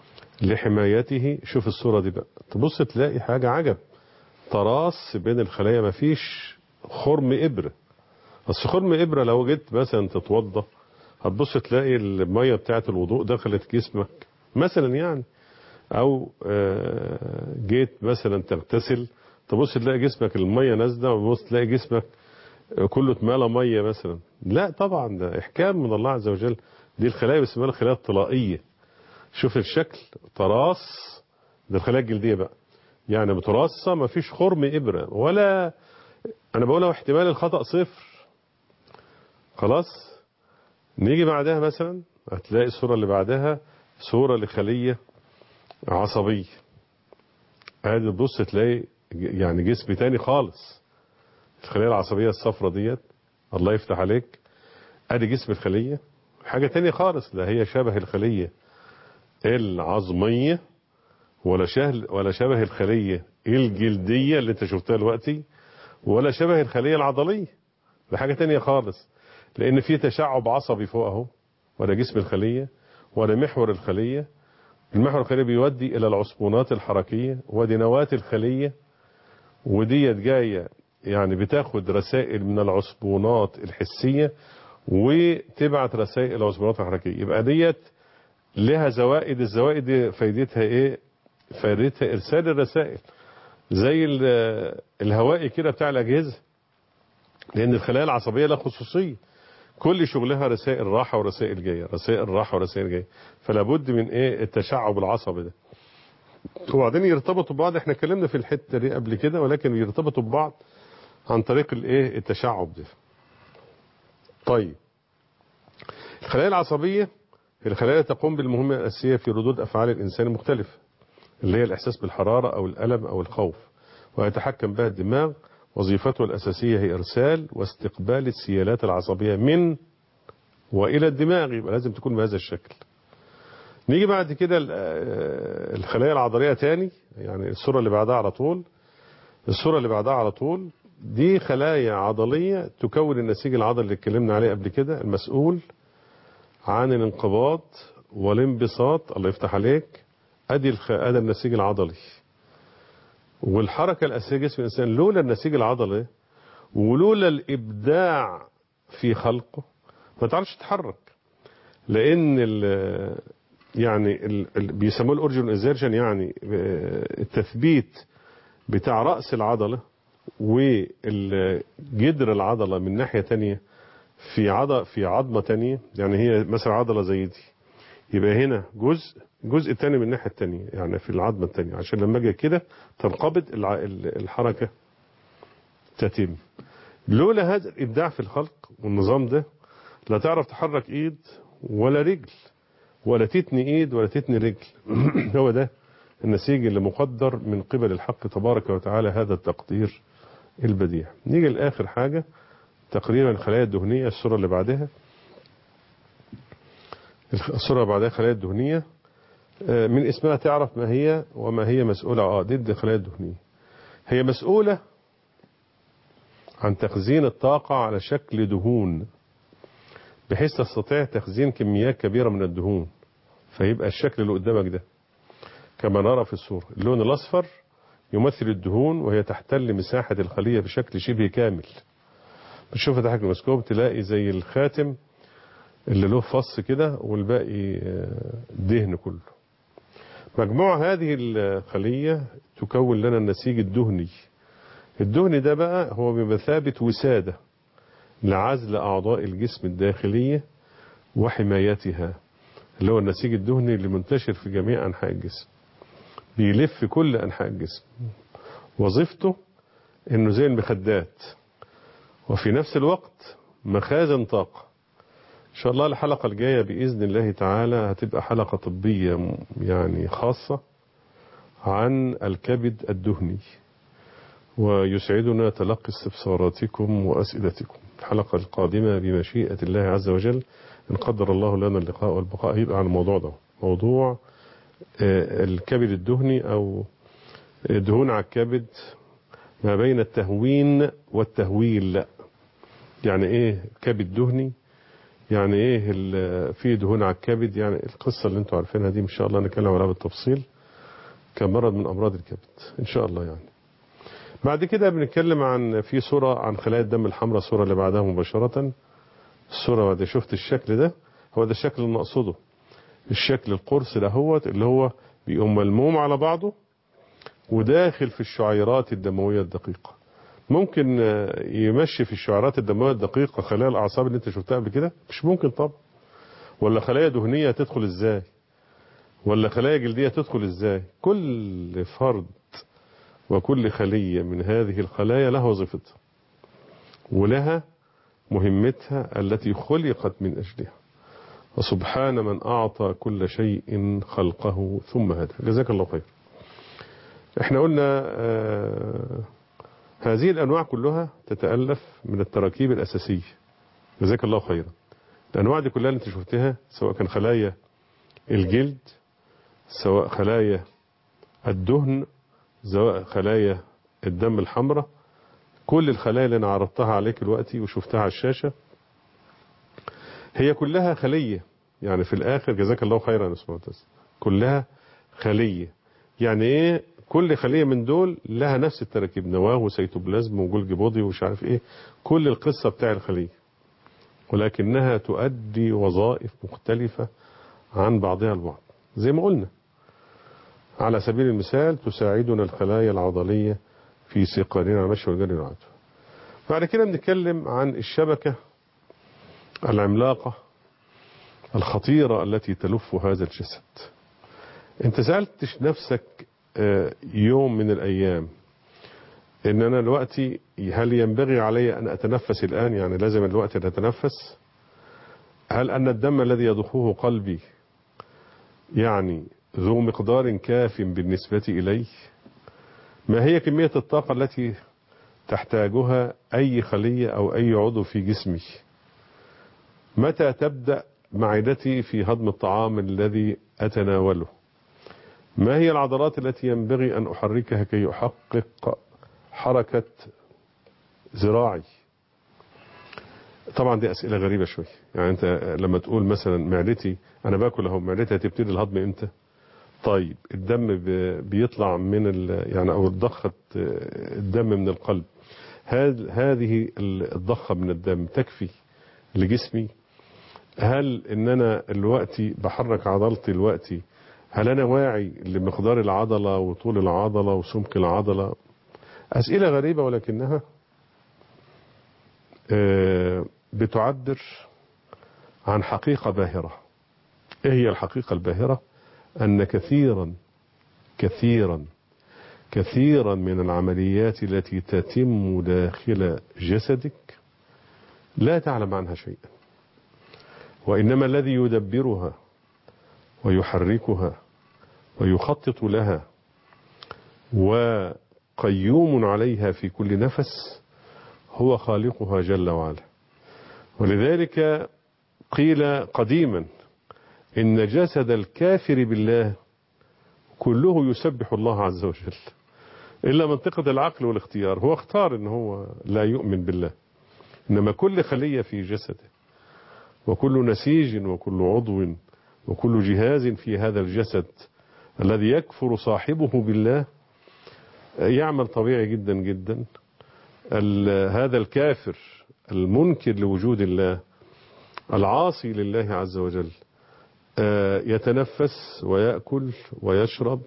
[SPEAKER 2] لحمايته شوف الصورة دي بقى تبص تلاقي حاجة عجب تراص بين الخلايا مفيش خرم إبرة بس خرم إبرة لو جيت مثلا تتوضى هتبص تلاقي المية بتاعت الوضوء دخلت جسمك مثلا يعني او جيت مثلا تغتسل تبص تلاقي جسمك المية نازلة وتبص تلاقي جسمك كله اتملى مية مثلا لا طبعا ده احكام من الله عز وجل دي الخلايا بيسموها الخلايا الطلائية شوف الشكل تراص ده الخلايا الجلدية بقى يعني متراصة ما فيش خرم إبرة ولا أنا بقولها احتمال الخطأ صفر خلاص نيجي بعدها مثلا هتلاقي الصورة اللي بعدها صورة لخلية عصبية ادي تبص تلاقي يعني جسم تاني خالص الخلية العصبية الصفرة ديت الله يفتح عليك ادي جسم الخلية حاجة تانية خالص لا هي شبه الخلية العظمية ولا شهل ولا شبه الخلية الجلدية اللي انت شفتها دلوقتي ولا شبه الخلية العضلية ده حاجة تانية خالص لان في تشعب عصبي فوق اهو ولا جسم الخلية ولا محور الخلية المحور الخلية بيودي إلى العصبونات الحركية ودي نواة الخلية وديت جاية يعني بتاخد رسائل من العصبونات الحسية وتبعت رسائل العصبونات الحركية يبقى ديت لها زوائد الزوائد دي فايدتها ايه فايدتها ارسال الرسائل زي الهوائي كده بتاع الاجهزه لان الخلايا العصبيه لها خصوصيه كل شغلها رسائل راحة ورسائل جاية رسائل راحة ورسائل جاية فلا بد من ايه التشعب العصبي ده وبعدين يرتبطوا ببعض احنا اتكلمنا في الحتة دي قبل كده ولكن يرتبطوا ببعض عن طريق الايه التشعب ده طيب الخلايا العصبية هي الخلايا تقوم بالمهمة الأساسية في ردود أفعال الإنسان المختلفة اللي هي الإحساس بالحرارة أو الألم أو الخوف ويتحكم بها الدماغ وظيفته الأساسية هي إرسال واستقبال السيالات العصبية من وإلى الدماغ يبقى لازم تكون بهذا الشكل نيجي بعد كده الخلايا العضلية تاني يعني الصورة اللي بعدها على طول الصورة اللي بعدها على طول دي خلايا عضلية تكون النسيج العضلي اللي اتكلمنا عليه قبل كده المسؤول عن الانقباض والانبساط الله يفتح عليك ادي الخ... ادي النسيج العضلي والحركة الأساسية جسم الإنسان لولا النسيج العضلي ولولا الإبداع في خلقه ما تعرفش تتحرك لأن ال يعني ال بيسموه الأورجن إزيرشن يعني التثبيت بتاع رأس العضلة والجدر العضلة من ناحية تانية في عضلة في عظمة تانية يعني هي مثلا عضلة زي دي يبقى هنا جزء الجزء الثاني من الناحية الثانية يعني في العظمة الثانية عشان لما اجي كده تنقبض الحركة تتم لولا هذا الإبداع في الخلق والنظام ده لا تعرف تحرك ايد ولا رجل ولا تتني ايد ولا تتني رجل هو ده النسيج اللي مقدر من قبل الحق تبارك وتعالى هذا التقدير البديع نيجي لآخر حاجة تقريبا الخلايا الدهنية الصورة اللي بعدها الصورة اللي بعدها خلايا الدهنية من اسمها تعرف ما هي وما هي مسؤولة اه ضد الخلايا الدهنية هي مسؤولة عن تخزين الطاقة على شكل دهون بحيث تستطيع تخزين كميات كبيرة من الدهون فيبقى الشكل اللي قدامك ده كما نرى في الصورة اللون الأصفر يمثل الدهون وهي تحتل مساحة الخلية بشكل شبه كامل بتشوف تحت المسكوب تلاقي زي الخاتم اللي له فص كده والباقي دهن كله مجموع هذه الخلية تكون لنا النسيج الدهني الدهن ده بقى هو بمثابة وسادة لعزل أعضاء الجسم الداخلية وحمايتها اللي هو النسيج الدهني اللي منتشر في جميع أنحاء الجسم بيلف في كل أنحاء الجسم وظيفته انه زي المخدات وفي نفس الوقت مخازن طاقة إن شاء الله الحلقة الجاية بإذن الله تعالى هتبقى حلقة طبية م- يعني خاصة عن الكبد الدهني ويسعدنا تلقي استفساراتكم وأسئلتكم الحلقة القادمة بمشيئة الله عز وجل إن قدر الله لنا اللقاء والبقاء هيبقى عن الموضوع ده موضوع آه، الكبد الدهني أو دهون على الكبد ما بين التهوين والتهويل يعني ايه كبد دهني يعني ايه ال- في دهون على الكبد يعني القصة اللي انتوا عارفينها دي ان شاء الله نتكلم عليها بالتفصيل كمرض من امراض الكبد ان شاء الله يعني بعد كده بنتكلم عن في صورة عن خلايا الدم الحمراء الصورة اللي بعدها مباشرة الصورة بعد شفت الشكل ده هو ده الشكل اللي نقصده الشكل القرص دهوت اللي هو بيقوم ملموم على بعضه وداخل في الشعيرات الدموية الدقيقة ممكن آه، يمشي في الشعيرات الدموية الدقيقة خلايا الأعصاب اللي انت شفتها قبل كده مش ممكن طبعا ولا خلايا دهنية تدخل ازاي ولا خلايا جلدية تدخل ازاي كل فرد وكل خلية من هذه الخلايا لها وظيفتها ولها مهمتها التي خلقت من أجلها وسبحان من أعطى كل شيء خلقه ثم هدى جزاك الله خير احنا قلنا آه هذه الأنواع كلها تتألف من التراكيب الأساسية جزاك الله خيرا الأنواع دي كلها اللي انت شفتها سواء كان خلايا الجلد سواء خلايا الدهن سواء خلايا الدم الحمراء كل الخلايا اللي انا عرضتها عليك دلوقتي وشفتها على الشاشة هي كلها خلية يعني في الآخر جزاك الله خيرا يا أستاذ معتز كلها خلية يعني ايه كل خلية من دول لها نفس التراكيب نواه وسيتوبلازم وجولجي بودي ومش عارف ايه كل القصة بتاع الخلية ولكنها تؤدي وظائف مختلفة عن بعضها البعض زي ما قلنا على سبيل المثال تساعدنا الخلايا العضلية في ثقلنا على المشي والجري والعدوى بعد كده بنتكلم عن الشبكة العملاقة الخطيرة التي تلف هذا الجسد انت سألتش نفسك آه، يوم من الأيام ان انا دلوقتي هل ينبغي علي ان اتنفس الان يعني لازم الوقت ان اتنفس هل ان الدم الذي يضخه قلبي يعني ذو مقدار كاف بالنسبة الي ما هي كمية الطاقة التي تحتاجها اي خلية او اي عضو في جسمي متى تبدأ معدتي في هضم الطعام الذي اتناوله ما هي العضلات التي ينبغي ان احركها كي احقق حركة ذراعي طبعا دي اسئلة غريبة شوي يعني انت لما تقول مثلا معدتي انا باكل اهو معدتي هتبتدي الهضم امتى طيب الدم ب- بيطلع من ال يعني او الضخة الدم من القلب هذ- هذه الضخة من الدم تكفي لجسمي هل ان انا دلوقتي بحرك عضلتي دلوقتي هل انا واعي لمقدار العضلة وطول العضلة وسمك العضلة اسئلة غريبة ولكنها آه، بتعبر عن حقيقة باهرة ايه هي الحقيقة الباهرة ان كثيرا كثيرا كثيرا من العمليات التي تتم داخل جسدك لا تعلم عنها شيئا وإنما الذي يدبرها ويحركها ويخطط لها وقيوم عليها في كل نفس هو خالقها جل وعلا ولذلك قيل قديما إن جسد الكافر بالله كله يسبح الله عز وجل إلا منطقة العقل والاختيار هو اختار إن هو لا يؤمن بالله إنما كل خلية في جسده وكل نسيج وكل عضو وكل جهاز في هذا الجسد الذي يكفر صاحبه بالله يعمل طبيعي جدا جدا ال- هذا الكافر المنكر لوجود الله العاصي لله عز وجل آه، يتنفس ويأكل ويشرب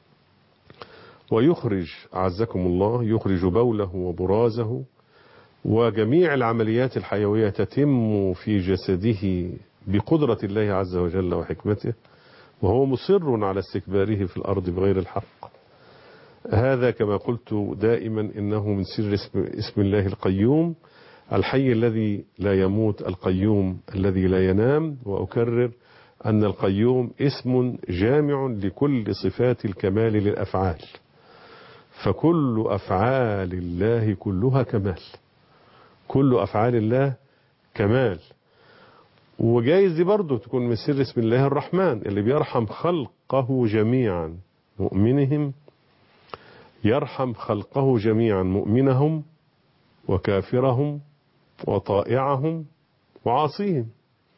[SPEAKER 2] ويخرج عزكم الله يخرج بوله وبرازه وجميع العمليات الحيوية تتم في جسده بقدرة الله عز وجل وحكمته وهو مصر على استكباره في الأرض بغير الحق هذا كما قلت دائما إنه من سر اسم, اسم الله القيوم الحي الذي لا يموت القيوم الذي لا ينام وأكرر أن القيوم اسم جامع لكل صفات الكمال للأفعال فكل أفعال الله كلها كمال كل أفعال الله كمال وجايز دي برضه تكون من سر اسم الله الرحمن اللي بيرحم خلقه جميعا مؤمنهم يرحم خلقه جميعا مؤمنهم وكافرهم وطائعهم وعاصيهم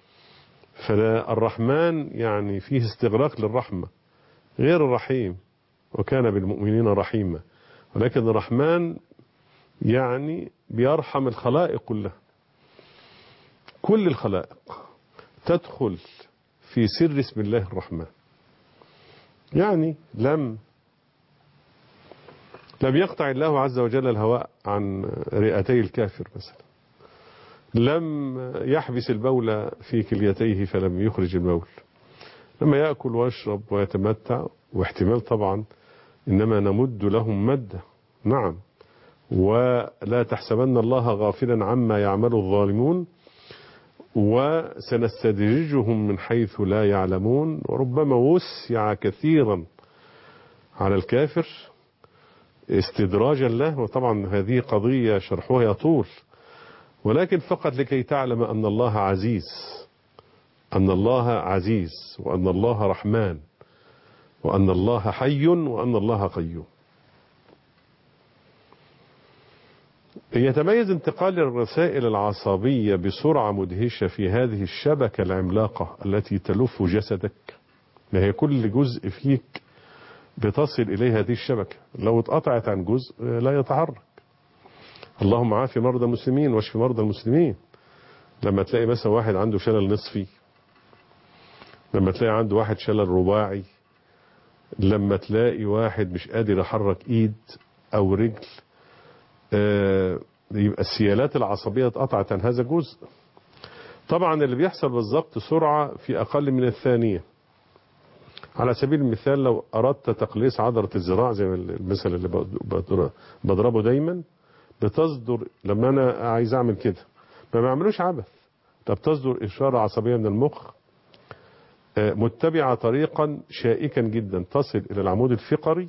[SPEAKER 2] فالرحمن يعني فيه استغراق للرحمة غير الرحيم وكان بالمؤمنين رحيما ولكن الرحمن يعني بيرحم الخلائق كلها كل الخلائق تدخل في سر اسم الله الرحمن يعني لم لم يقطع الله عز وجل الهواء عن رئتي الكافر مثلا لم يحبس البول في كليتيه فلم يخرج البول لما يأكل ويشرب ويتمتع واحتمال طبعا إنما نمد لهم مدة نعم ولا تحسبن الله غافلا عما يعمل الظالمون وسنستدرجهم من حيث لا يعلمون وربما وسع كثيرا على الكافر استدراجا له وطبعا هذه قضية شرحها يطول ولكن فقط لكي تعلم أن الله عزيز أن الله عزيز وأن الله رحمن وأن الله حي وأن الله قيوم يتميز انتقال الرسائل العصبية بسرعة مدهشة في هذه الشبكة العملاقة التي تلف جسدك ما هي كل جزء فيك بتصل إليه هذه الشبكة لو اتقطعت عن جزء لا يتحرك اللهم عافي مرضى المسلمين واشف مرضى المسلمين لما تلاقي مثلا واحد عنده شلل نصفي لما تلاقي عنده واحد شلل رباعي لما تلاقي واحد مش قادر يحرك ايد او رجل آه يبقى السيالات العصبية اتقطعت عن هذا الجزء طبعا اللي بيحصل بالظبط سرعة في أقل من الثانية على سبيل المثال لو أردت تقليص عضلة الذراع زي المثل اللي بضربه دايما بتصدر لما أنا عايز أعمل كده ما بعملوش عبث طب تصدر إشارة عصبية من المخ متبعة طريقا شائكا جدا تصل إلى العمود الفقري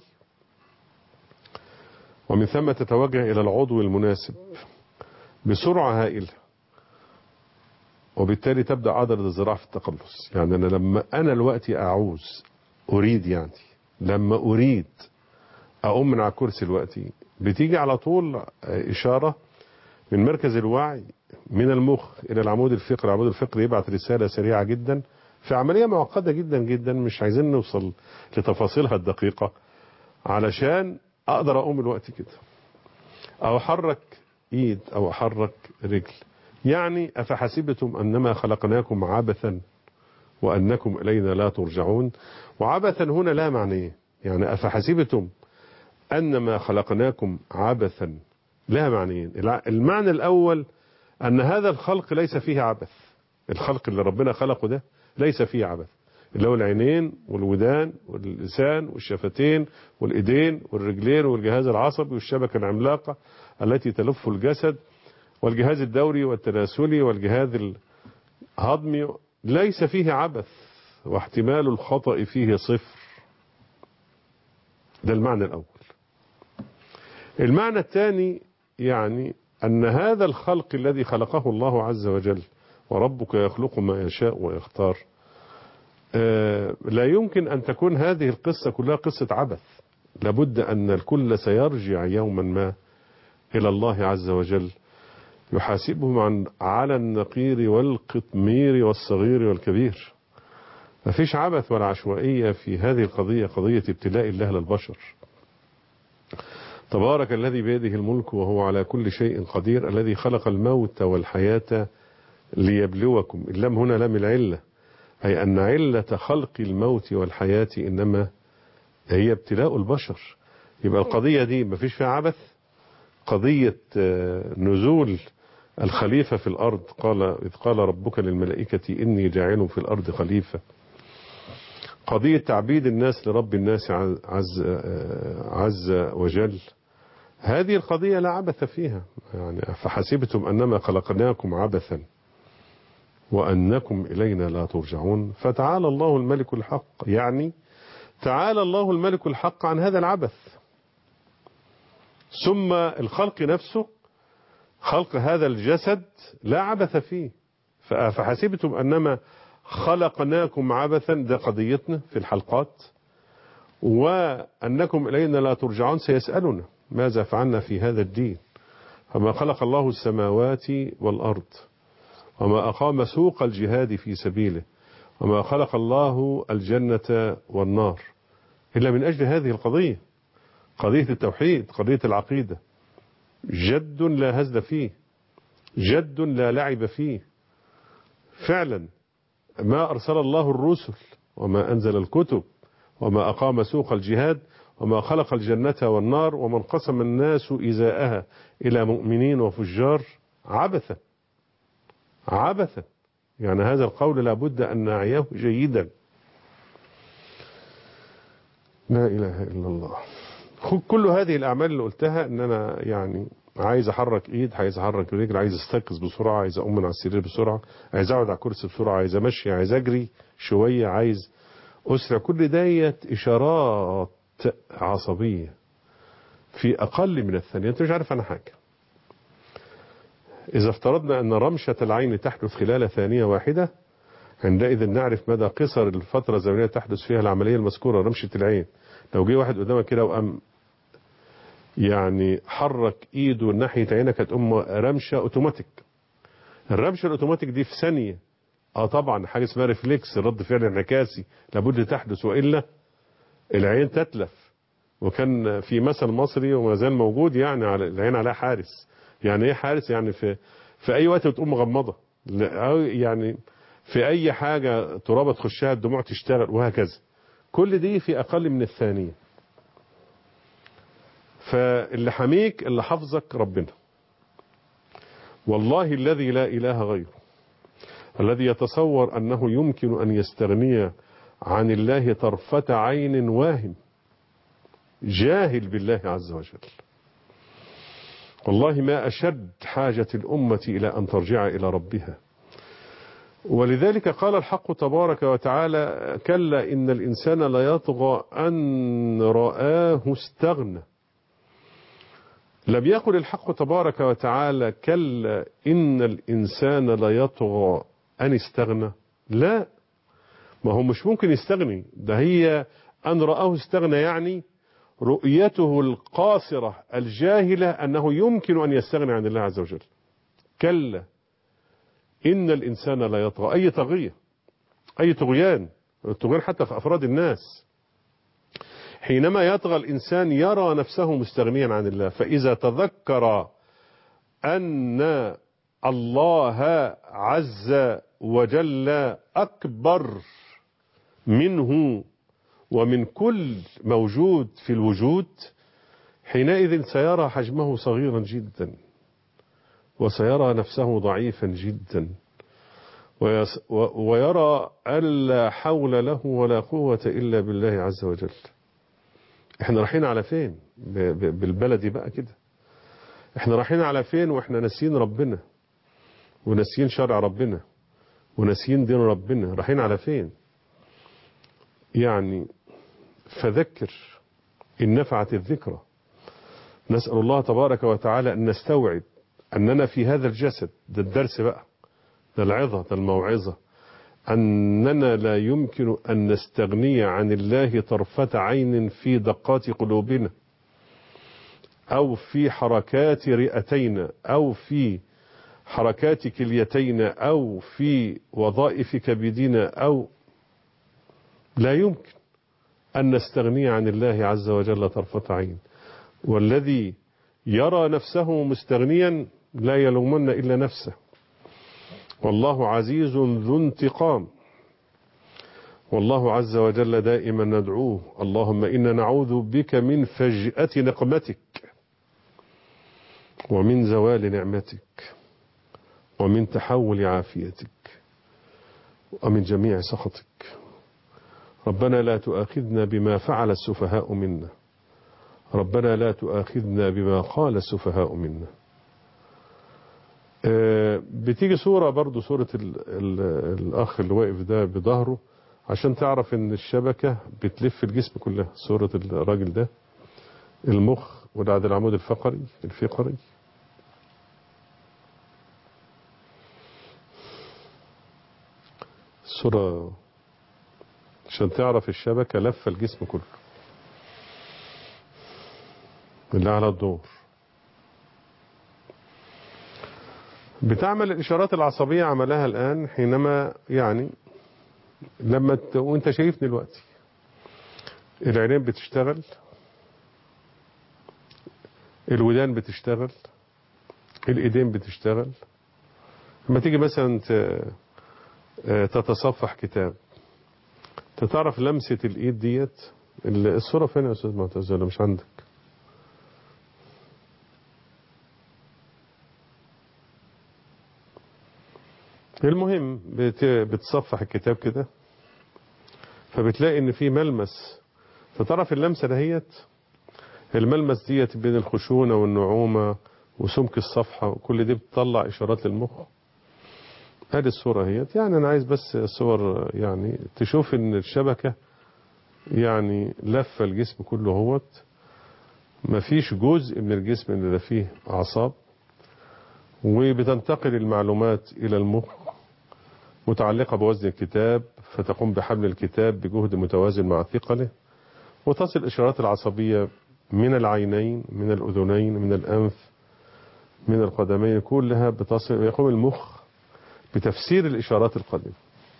[SPEAKER 2] ومن ثم تتوجه إلى العضو المناسب بسرعة هائلة وبالتالي تبدأ عضلة الذراع في التقلص يعني أنا لما أنا الوقت أعوز أريد يعني لما أريد أقوم من على الكرسي الوقتي بتيجي على طول إشارة من مركز الوعي من المخ إلى العمود الفقري العمود الفقري يبعث رسالة سريعة جدا في عملية معقدة جدا جدا مش عايزين نوصل لتفاصيلها الدقيقة علشان أقدر أقوم الوقت كده أو أحرك إيد أو أحرك رجل يعني أفحسبتم أنما خلقناكم عبثا وأنكم إلينا لا ترجعون وعبثا هنا لا معنيه يعني أفحسبتم أنما خلقناكم عبثا لا معنيين المعنى الأول أن هذا الخلق ليس فيه عبث الخلق اللي ربنا خلقه ده ليس فيه عبث اللي هو العينين والودان واللسان والشفتين والإيدين والرجلين والجهاز العصبي والشبكة العملاقة التي تلف الجسد والجهاز الدوري والتناسلي والجهاز الهضمي ليس فيه عبث واحتمال الخطأ فيه صفر ده المعنى الأول المعنى الثاني يعني أن هذا الخلق الذي خلقه الله عز وجل وربك يخلق ما يشاء ويختار لا يمكن أن تكون هذه القصة كلها قصة عبث لابد أن الكل سيرجع يوما ما إلى الله عز وجل يحاسبهم عن على النقير والقطمير والصغير والكبير ما فيش عبث ولا عشوائية في هذه القضية قضية ابتلاء الله للبشر تبارك الذي بيده الملك وهو على كل شيء قدير الذي خلق الموت والحياة ليبلوكم اللام هنا لام العلة أي أن علة خلق الموت والحياة إنما هي ابتلاء البشر يبقى القضية دي ما فيش فيها عبث قضية نزول الخليفة في الأرض قال إذ قال ربك للملائكة إني جاعل في الأرض خليفة قضية تعبيد الناس لرب الناس عز, عز وجل هذه القضية لا عبث فيها يعني فحسبتم أنما خلقناكم عبثا وأنكم إلينا لا ترجعون فتعالى الله الملك الحق يعني تعالى الله الملك الحق عن هذا العبث ثم الخلق نفسه خلق هذا الجسد لا عبث فيه فحسبتم أنما خلقناكم عبثا ده قضيتنا في الحلقات وأنكم إلينا لا ترجعون سيسألنا ماذا فعلنا في هذا الدين فما خلق الله السماوات والأرض وما أقام سوق الجهاد في سبيله وما خلق الله الجنة والنار إلا من أجل هذه القضية قضية التوحيد قضية العقيدة جد لا هزل فيه جد لا لعب فيه فعلا ما أرسل الله الرسل وما أنزل الكتب وما أقام سوق الجهاد وما خلق الجنة والنار وما انقسم الناس إزاءها إلى مؤمنين وفجار عبثا عبثا يعني هذا القول لابد أن نعيه جيدا لا إله إلا الله كل هذه الأعمال اللي قلتها أن أنا يعني عايز أحرك إيد عايز أحرك رجل عايز أستيقظ بسرعة عايز أقوم من على السرير بسرعة عايز أقعد على الكرسي بسرعة عايز أمشي عايز أجري شوية عايز أسرع كل ديت إشارات عصبية في أقل من الثانية أنت مش عارف عنها حاجة إذا افترضنا أن رمشة العين تحدث خلال ثانية واحدة عندئذ نعرف مدى قصر الفترة الزمنية تحدث فيها العملية المذكورة رمشة العين لو جه واحد قدامك كده وقام يعني حرك ايده ناحية عينك هتقوم رمشة اوتوماتيك الرمشة الاوتوماتيك دي في ثانية اه طبعا حاجة اسمها ريفلكس رد فعل انعكاسي لابد تحدث والا العين تتلف وكان في مثل مصري وما زال موجود يعني على العين عليها حارس يعني ايه حارس يعني في في اي وقت بتقوم مغمضة أو يعني في اي حاجة ترابة تخشها الدموع تشتغل وهكذا كل دي في اقل من الثانية فاللي حميك اللي حفظك ربنا والله الذي لا اله غيره الذي يتصور انه يمكن ان يستغني عن الله طرفة عين واهم جاهل بالله عز وجل والله ما أشد حاجة الأمة إلى أن ترجع إلى ربها ولذلك قال الحق تبارك وتعالى كلا إن الإنسان ليطغى أن رآه استغنى لم يقل الحق تبارك وتعالى كلا إن الإنسان ليطغى أن استغنى لا ما هو مش ممكن يستغني ده هي أن رآه استغنى يعني رؤيته القاصرة الجاهلة أنه يمكن أن يستغني عن الله عز وجل كلا إن الإنسان لا يطغى أي طغية أي طغيان الطغيان حتى في أفراد الناس حينما يطغى الإنسان يرى نفسه مستغنيا عن الله فإذا تذكر أن الله عز وجل أكبر منه ومن كل موجود في الوجود حينئذ سيرى حجمه صغيرا جدا وسيرى نفسه ضعيفا جدا ويرى ألا حول له ولا قوة إلا بالله عز وجل احنا رايحين على فين بالبلدي بقى كده احنا رايحين على فين واحنا ناسيين ربنا وناسيين شرع ربنا وناسيين دين ربنا رايحين على فين يعني فذكر إن نفعت الذكرى نسأل الله تبارك وتعالى أن نستوعب أننا في هذا الجسد ده الدرس بقى ده العظة ده الموعظة أننا لا يمكن أن نستغني عن الله طرفة عين في دقات قلوبنا أو في حركات رئتينا أو في حركات كليتينا أو في وظائف كبدنا أو لا يمكن أن نستغني عن الله عز وجل طرفة عين والذي يرى نفسه مستغنيا لا يلومن إلا نفسه والله عزيز ذو انتقام والله عز وجل دائما ندعوه اللهم إنا نعوذ بك من فجأة نقمتك ومن زوال نعمتك ومن تحول عافيتك ومن جميع سخطك ربنا لا تؤاخذنا بما فعل السفهاء منا ربنا لا تؤاخذنا بما قال السفهاء منا آه، بتيجي صورة برضو صورة ال ال الأخ اللي واقف ده بظهره عشان تعرف ان الشبكة بتلف الجسم كلها صورة الراجل ده المخ وبعد العمود الفقري الفقري الصورة عشان تعرف الشبكة لفة الجسم كله اللي على الدور بتعمل الإشارات العصبية عملها الآن حينما يعني لما ت... وانت شايفني دلوقتي العينين بتشتغل الودان بتشتغل الايدين بتشتغل لما تيجي مثلا ت... تتصفح كتاب تعرف لمسة الايد ديت الصورة فين يا استاذ معتز ولا مش عندك المهم بت... بتصفح الكتاب كده فبتلاقي ان في ملمس فتعرف اللمسة دهيت الملمس ديت بين الخشونة والنعومة وسمك الصفحة وكل دي بتطلع اشارات للمخ هذه الصورة هيت يعني انا عايز بس صور يعني تشوف ان الشبكة يعني لفة الجسم كله هوت مفيش جزء من الجسم اللي فيه اعصاب وبتنتقل المعلومات الى المخ متعلقة بوزن الكتاب فتقوم بحمل الكتاب بجهد متوازن مع ثقله وتصل الإشارات العصبية من العينين من الأذنين من الأنف من القدمين كلها بتصل ويقوم المخ بتفسير الإشارات القادمة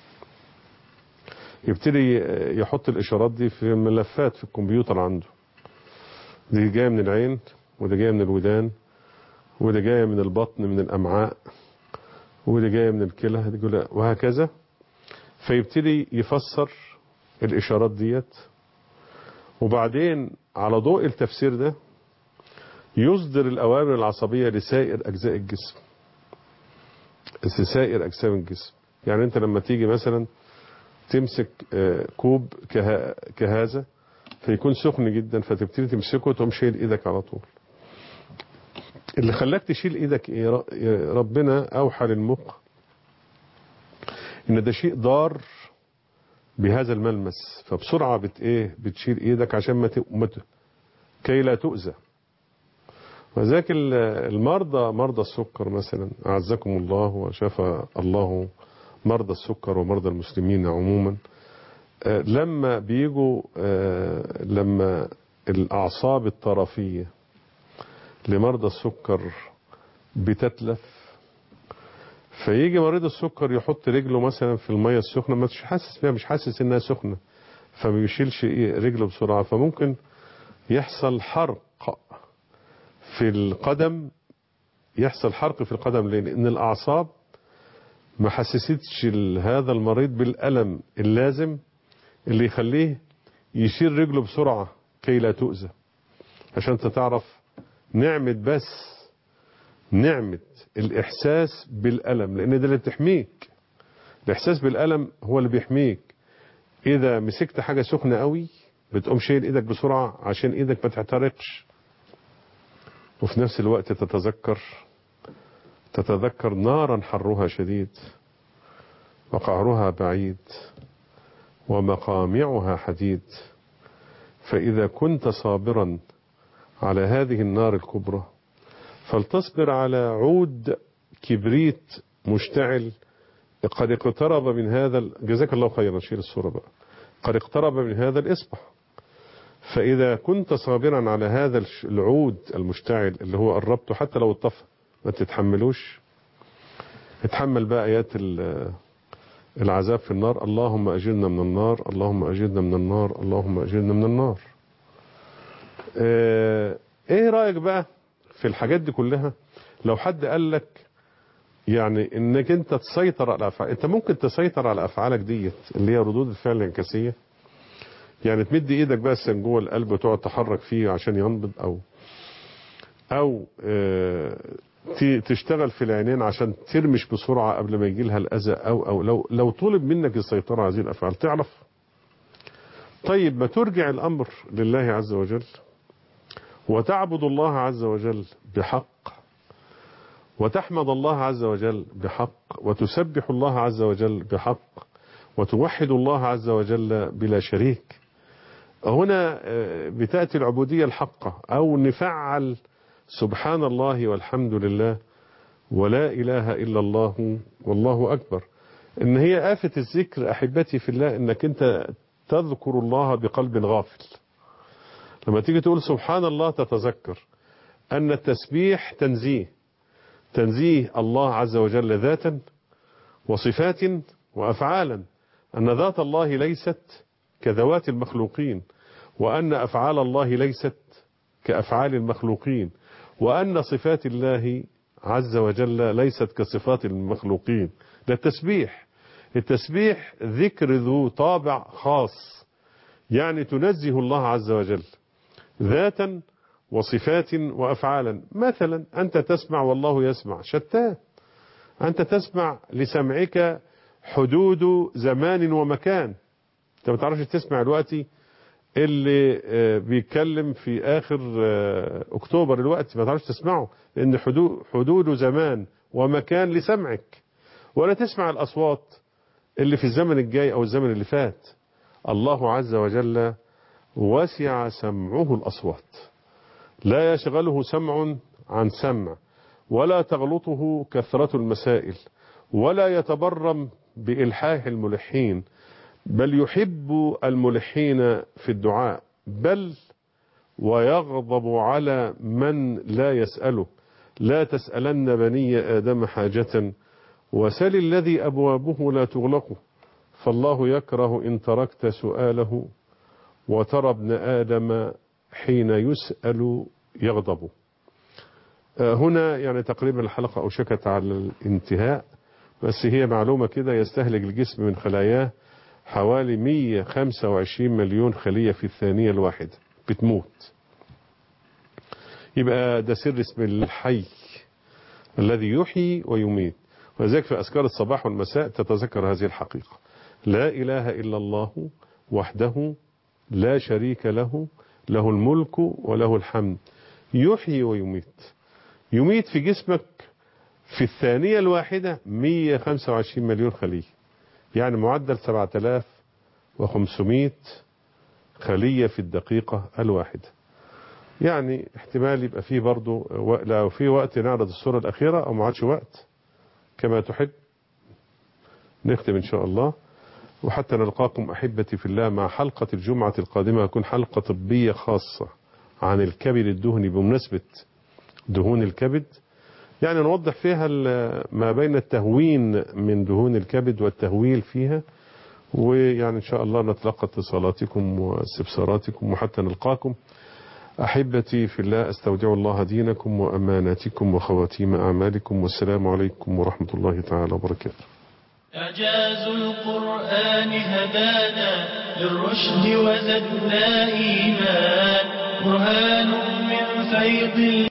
[SPEAKER 2] يبتدي يحط الإشارات دي في ملفات في الكمبيوتر عنده دي جاية من العين وده جاية من الودان وده جاية من البطن من الأمعاء وده جاية من الكلى وهكذا فيبتدي يفسر الإشارات ديت وبعدين على ضوء التفسير ده يصدر الأوامر العصبية لسائر أجزاء الجسم لسائر أجسام الجسم يعني أنت لما تيجي مثلا تمسك كوب كهذا فيكون سخن جدا فتبتدي تمسكه وتقوم شايل ايدك على طول اللي خلاك تشيل ايدك ايه ربنا اوحى للمخ ان ده شيء ضار بهذا الملمس فبسرعة بت ايه بتشيل ايدك عشان ما ت... كي لا تؤذى وذاك المرضى مرضى السكر مثلا اعزكم الله وشفى الله مرضى السكر ومرضى المسلمين عموما لما بيجوا لما الاعصاب الطرفيه لمرضى السكر بتتلف فيجي مريض السكر يحط رجله مثلا في المية السخنة ما مش حاسس بيها مش حاسس انها سخنة فما بيشيلش رجله بسرعة فممكن يحصل حرق في القدم يحصل حرق في القدم ليه؟ لان الاعصاب ما حسستش هذا المريض بالالم اللازم اللي يخليه يشيل رجله بسرعة كي لا تؤذى عشان انت تعرف نعمة بس نعمة الإحساس بالألم لأن ده اللي بتحميك الإحساس بالألم هو اللي بيحميك إذا مسكت حاجة سخنة قوي بتقوم شايل إيدك بسرعة عشان إيدك ما تحترقش وفي نفس الوقت تتذكر تتذكر نارا حرها شديد وقعرها بعيد ومقامعها حديد فإذا كنت صابرا على هذه النار الكبرى فلتصبر على عود كبريت مشتعل قد اقترب من هذا جزاك الله خيرا شيل الصورة بقى قد اقترب من هذا الإصبع فإذا كنت صابرا على هذا العود المشتعل اللي هو قربته حتى لو اتطفى ما تتحملوش اتحمل بقى آيات العذاب في النار اللهم أجرنا من النار اللهم أجرنا من النار اللهم أجرنا من النار اه ايه رأيك بقى في الحاجات دي كلها لو حد قال لك يعني انك انت تسيطر على افعال انت ممكن تسيطر على افعالك ديت اللي هي ردود الفعل الانكاسيه يعني تمد ايدك بس جوه القلب وتقعد تحرك فيه عشان ينبض او او اه تشتغل في العينين عشان ترمش بسرعة قبل ما يجي لها الأذى أو, أو لو, لو طلب منك السيطرة على هذه الأفعال تعرف طيب ما ترجع الأمر لله عز وجل وتعبد الله عز وجل بحق وتحمد الله عز وجل بحق وتسبح الله عز وجل بحق وتوحد الله عز وجل بلا شريك هنا بتأتي العبودية الحقة أو نفعل سبحان الله والحمد لله ولا إله إلا الله والله أكبر إن هي آفة الذكر أحبتي في الله إنك أنت تذكر الله بقلب غافل لما تيجي تقول سبحان الله تتذكر أن التسبيح تنزيه تنزيه الله عز وجل ذاتا وصفات وأفعالا أن ذات الله ليست كذوات المخلوقين وأن أفعال الله ليست كأفعال المخلوقين وأن صفات الله عز وجل ليست كصفات المخلوقين ده التسبيح التسبيح ذكر ذو طابع خاص يعني تنزه الله عز وجل ذاتا وصفات وأفعالا مثلا أنت تسمع والله يسمع شتان أنت تسمع لسمعك حدود زمان ومكان انت ما تعرفش تسمع دلوقتي اللي بيتكلم في اخر اكتوبر الوقت ما تعرفش تسمعه لان حدود حدود زمان ومكان لسمعك ولا تسمع الاصوات اللي في الزمن الجاي او الزمن اللي فات الله عز وجل وسع سمعه الاصوات لا يشغله سمع عن سمع ولا تغلطه كثرة المسائل ولا يتبرم بإلحاح الملحين بل يحب الملحين في الدعاء بل ويغضب على من لا يسأله لا تسألن بني آدم حاجة وسل الذي أبوابه لا تغلق فالله يكره إن تركت سؤاله وترى ابن آدم حين يسأل يغضب هنا يعني تقريبا الحلقة أوشكت على الانتهاء بس هي معلومة كده يستهلك الجسم من خلاياه حوالي 125 مليون خلية في الثانية الواحدة بتموت يبقى ده سر اسم الحي الذي يحيي ويميت ولذلك في أذكار الصباح والمساء تتذكر هذه الحقيقة لا إله إلا الله وحده لا شريك له له الملك وله الحمد يحيي ويميت يميت في جسمك في الثانية الواحدة 125 مليون خلية يعني معدل 7500 خلية في الدقيقة الواحدة يعني احتمال يبقى فيه برضو لو في وقت نعرض الصورة الأخيرة أو ما عادش وقت كما تحب نختم إن شاء الله وحتى نلقاكم أحبتي في الله مع حلقة الجمعة القادمة هتكون حلقة طبية خاصة عن الكبد الدهني بمناسبة دهون الكبد يعني نوضح فيها ما بين التهوين من دهون الكبد والتهويل فيها ويعني إن شاء الله نتلقى اتصالاتكم واستفساراتكم وحتى نلقاكم أحبتي في الله أستودع الله دينكم وأماناتكم وخواتيم أعمالكم والسلام عليكم ورحمة الله تعالى وبركاته
[SPEAKER 1] إعجاز القرآن هدانا للرشد وزدنا إيمان برهان من فيض